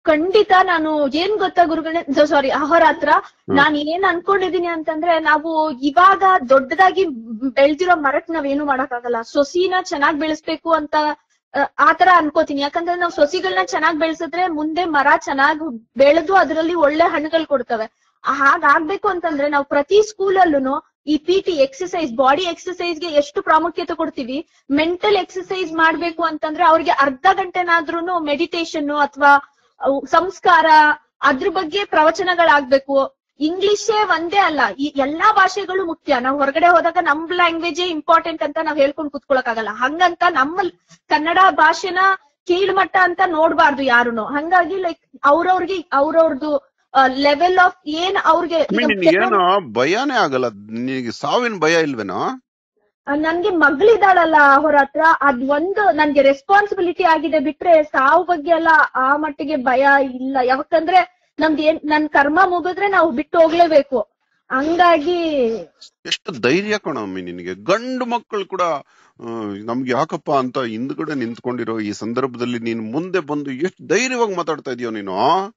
ಖಂಡಿತ ನಾನು ಏನ್ ಗೊತ್ತಾ ಗುರುಗಳೇ ಸಾರಿ ಅಹೋರಾತ್ರ ನಾನ್ ಏನ್ ಅನ್ಕೊಂಡಿದೀನಿ ಅಂತಂದ್ರೆ ನಾವು ಇವಾಗ ದೊಡ್ಡದಾಗಿ ಬೆಳ್ದಿರೋ ಮರಕ್ ನಾವೇನು ಮಾಡಕ್ಕಾಗಲ್ಲ ಸೊಸಿನ ಚೆನ್ನಾಗ್ ಬೆಳೆಸ್ಬೇಕು ಅಂತ ಆ, ಆತರ ಅನ್ಕೋತೀನಿ ಯಾಕಂದ್ರೆ ನಾವು ಸೊಸಿಗಳನ್ನ ಚೆನ್ನಾಗ್ ಬೆಳೆಸಿದ್ರೆ ಮುಂದೆ ಮರ ಚೆನ್ನಾಗ್ ಬೆಳೆದು ಅದರಲ್ಲಿ ಒಳ್ಳೆ ಹಣ್ಣುಗಳು ಕೊಡ್ತವೆ ಹಾಗಾಗ್ಬೇಕು ಅಂತಂದ್ರೆ ನಾವು ಪ್ರತಿ ಸ್ಕೂಲಲ್ಲೂ ಈ P T exercise body exercise ಗೆ ಎಷ್ಟು ಪ್ರಾಮುಖ್ಯತೆ ಕೊಡ್ತೀವಿ ಮೆಂಟಲ್ ಎಕ್ಸಸೈಸ್ ಮಾಡ್ಬೇಕು ಅಂತಂದ್ರೆ ಅವ್ರಿಗೆ ಅರ್ಧ ಗಂಟೆನಾದ್ರೂ ಮೆಡಿಟೇಷನ್ ಅಥವಾ ಸಂಸ್ಕಾರ ಅದ್ರ ಬಗ್ಗೆ ಪ್ರವಚನಗಳಾಗ್ಬೇಕು ಇಂಗ್ಲಿಷೇ ಒಂದೇ ಅಲ್ಲ ಈ ಎಲ್ಲಾ ಭಾಷೆಗಳು ಮುಖ್ಯ ನಾವು ಹೊರಗಡೆ ಹೋದಾಗ ನಮ್ ಲ್ಯಾಂಗ್ವೇಜೇ ಇಂಪಾರ್ಟೆಂಟ್ ಅಂತ ನಾವ್ ಹೇಳ್ಕೊಂಡ್ ಕುತ್ಕೊಳಕ್ಕಾಗಲ್ಲ ಹಂಗಂತ ನಮ್ಮ ಕನ್ನಡ ಭಾಷೆನ ಕೀಳ್ಮಟ್ಟ ಅಂತ ನೋಡ್ಬಾರ್ದು ಯಾರುನು ಹಂಗಾಗಿ ಲೈಕ್ ಅವ್ರವ್ರಿಗೆ ಅವ್ರವ್ರದ್ದು ಲೆವೆಲ್ ಆಫ್ ಏನ್ ಅವ್ರಿಗೆ ಈಗ ನಿನ್ಗೇನೋ ಭಯನೇ ಆಗಲ್ಲ ನಿನಗೆ ಸಾವಿನ ಭಯ ಇಲ್ವೇನೋ ಆ, ನನ್ಗೆ ಮಗಳಿದಾಳಲ್ಲ ಅವ್ರ ಹತ್ರ ಅದ್ ಒಂದು ನನ್ಗೆ ರೆಸ್ಪಾನ್ಸಿಬಿಲಿಟಿ ಆಗಿದೆ ಬಿಟ್ರೆ ಸಾವು ಬಗ್ಗೆ ಎಲ್ಲ ಆ ಮಟ್ಟಿಗೆ ಭಯ ಇಲ್ಲ ಯಾಕಂದ್ರೆ ನಮ್ದು ಏನ್ ನನ್ ಕರ್ಮ ಮುಗಿದ್ರೆ ನಾವು ಬಿಟ್ಟು ಹೋಗ್ಲೇಬೇಕು ಹಂಗಾಗಿ ಎಷ್ಟು ಧೈರ್ಯ ಕಣಮ್ಮಿ ನಿನಗೆ ಗಂಡು ಮಕ್ಕಳು ಕೂಡ ಆ, ನಮ್ಗೆ ಯಾಕಪ್ಪ ಅಂತ ಹಿಂದ್ಗಡೆ ನಿಂತ್ಕೊಂಡಿರೋ ಈ ಸಂದರ್ಭದಲ್ಲಿ ನೀನು ಮುಂದೆ ಬಂದು ಎಷ್ಟು ಧೈರ್ಯವಾಗಿ ಮಾತಾಡ್ತಾ ಇದೀಯ ನೀನು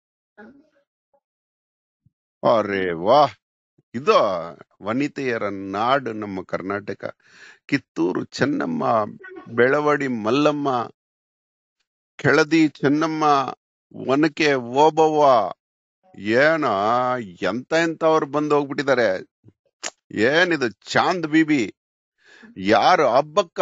ಅರೆ ವಾಹ್ ಇದು ವನಿತೆಯರ ನಾಡು ನಮ್ಮ ಕರ್ನಾಟಕ ಕಿತ್ತೂರು ಚೆನ್ನಮ್ಮ ಬೆಳವಡಿ ಮಲ್ಲಮ್ಮ ಕೆಳದಿ ಚೆನ್ನಮ್ಮ ಒನಕೆ ಓಬವ್ವ ಏನ ಎಂತ ಎಂತವ್ರು ಬಂದು ಹೋಗ್ಬಿಟ್ಟಿದ್ದಾರೆ ಏನಿದು ಚಾಂದ್ ಬೀಬಿ ಯಾರು ಹಬ್ಬಕ್ಕ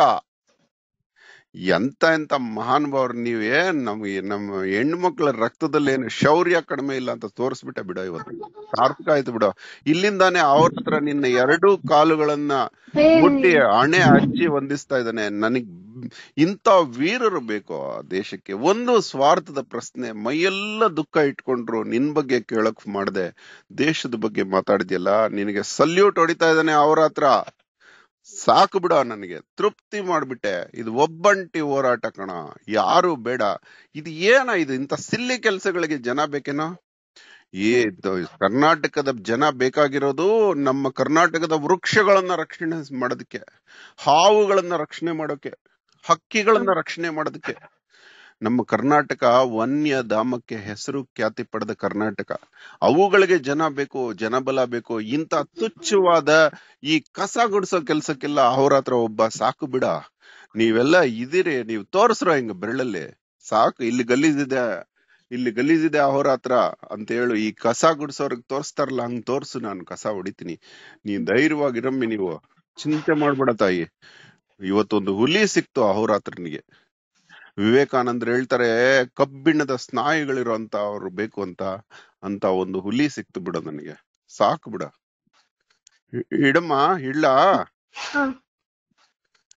ಎಂತ ಎಂತ ಮಹಾನುಭಾವರು ನೀವ್ ಏನ್ ನಮ್ಗೆ ನಮ್ಮ ಹೆಣ್ಣು ಮಕ್ಕಳ ರಕ್ತದಲ್ಲಿ ಏನು ಶೌರ್ಯ ಕಡಿಮೆ ಇಲ್ಲ ಅಂತ ತೋರಿಸ್ಬಿಟ್ಟೆ ಬಿಡ ಇವತ್ತು ಸಾರ್ಥಕ ಆಯ್ತು ಬಿಡ ಇಲ್ಲಿಂದಾನೆ ಅವ್ರ ಹತ್ರ ನಿನ್ನ ಎರಡೂ ಕಾಲುಗಳನ್ನ ಹೇ, ಮುಟ್ಟಿ ಹಣೆ ಹಚ್ಚಿ ವಂದಿಸ್ತಾ ಇದ್ದಾನೆ ನನಗ್ ಇಂಥ ವೀರರು ಬೇಕು ಆ ದೇಶಕ್ಕೆ ಒಂದು ಸ್ವಾರ್ಥದ ಪ್ರಶ್ನೆ ಮೈಯೆಲ್ಲ ದುಃಖ ಇಟ್ಕೊಂಡ್ರು ನಿನ್ ಬಗ್ಗೆ ಕೇಳಕ್ ಮಾಡ್ದೆ ದೇಶದ ಬಗ್ಗೆ ಮಾತಾಡಿದ್ಯಲ್ಲ ನಿನಗೆ ಸಲ್ಯೂಟ್ ಹೊಡಿತಾ ಇದ್ದಾನೆ ಅವ್ರ ಹತ್ರ ಸಾಕು ಬಿಡ ನನಗೆ ತೃಪ್ತಿ ಮಾಡ್ಬಿಟ್ಟೆ ಇದು ಒಬ್ಬಂಟಿ ಹೋರಾಟ ಕಣ ಯಾರು ಬೇಡ ಇದು ಏನ ಇದು ಇಂಥ ಸಿಲ್ಲಿ ಕೆಲಸಗಳಿಗೆ ಜನ ಬೇಕೇನೋ ಈ ದ- ಕರ್ನಾಟಕದ ಜನ ಬೇಕಾಗಿರೋದು ನಮ್ಮ ಕರ್ನಾಟಕದ ವೃಕ್ಷಗಳನ್ನ ರಕ್ಷಣೆ ಮಾಡೋದಕ್ಕೆ ಹಾವುಗಳನ್ನ ರಕ್ಷಣೆ ಮಾಡೋಕೆ ಹಕ್ಕಿಗಳನ್ನ ರಕ್ಷಣೆ ಮಾಡೋದಕ್ಕೆ ನಮ್ಮ ಕರ್ನಾಟಕ ವನ್ಯ ಧಾಮಕ್ಕೆ ಹೆಸರು ಖ್ಯಾತಿ ಪಡೆದ ಕರ್ನಾಟಕ ಅವುಗಳಿಗೆ ಜನ ಬೇಕು ಜನಬಲ ಬೇಕು ಇಂಥ ತುಚ್ಛವಾದ ಈ ಕಸ ಗುಡಿಸೋ ಕೆಲ್ಸಕ್ಕೆಲ್ಲ ಅವ್ರ ಹತ್ರ ಒಬ್ಬ ಸಾಕು ಬಿಡ ನೀವೆಲ್ಲ ಇದೀರಿ ನೀವು ತೋರಿಸ್ರೋ ಹಿಂಗ ಬೆರಳಲ್ಲಿ ಸಾಕು ಇಲ್ಲಿ ಗಲೀಜಿದೆ ಇಲ್ಲಿ ಗಲೀಜಿದೆ ಅವ್ರ ಹತ್ರ ಅಂತ ಹೇಳು ಈ ಕಸ ಗುಡಿಸೋರ್ಗ್ ತೋರಿಸ್ತಾರಲ್ಲ ಹಂಗ್ ತೋರ್ಸು ನಾನು ಕಸ ಹೊಡಿತೀನಿ ನೀನ್ ಧೈರ್ಯವಾಗಿರಮ್ಮಿ ನೀವು ಚಿಂತೆ ಮಾಡ್ಬೇಡ ತಾಯಿ ಇವತ್ತೊಂದು ಹುಲಿ ಸಿಕ್ತು ಅಹೋರಾತ್ರನಿಗೆ ವಿವೇಕಾನಂದ್ರ ಹೇಳ್ತಾರೆ ಕಬ್ಬಿಣದ ಸ್ನಾಯುಗಳಿರುವಂತ ಅವ್ರು ಬೇಕು ಅಂತ ಅಂತ ಒಂದು ಹುಲಿ ಸಿಕ್ತು ಬಿಡ ನನಗೆ ಸಾಕು ಬಿಡ ಇ- ಇಡಮ್ಮ ಇಡ್ಲಾ ಹಾ.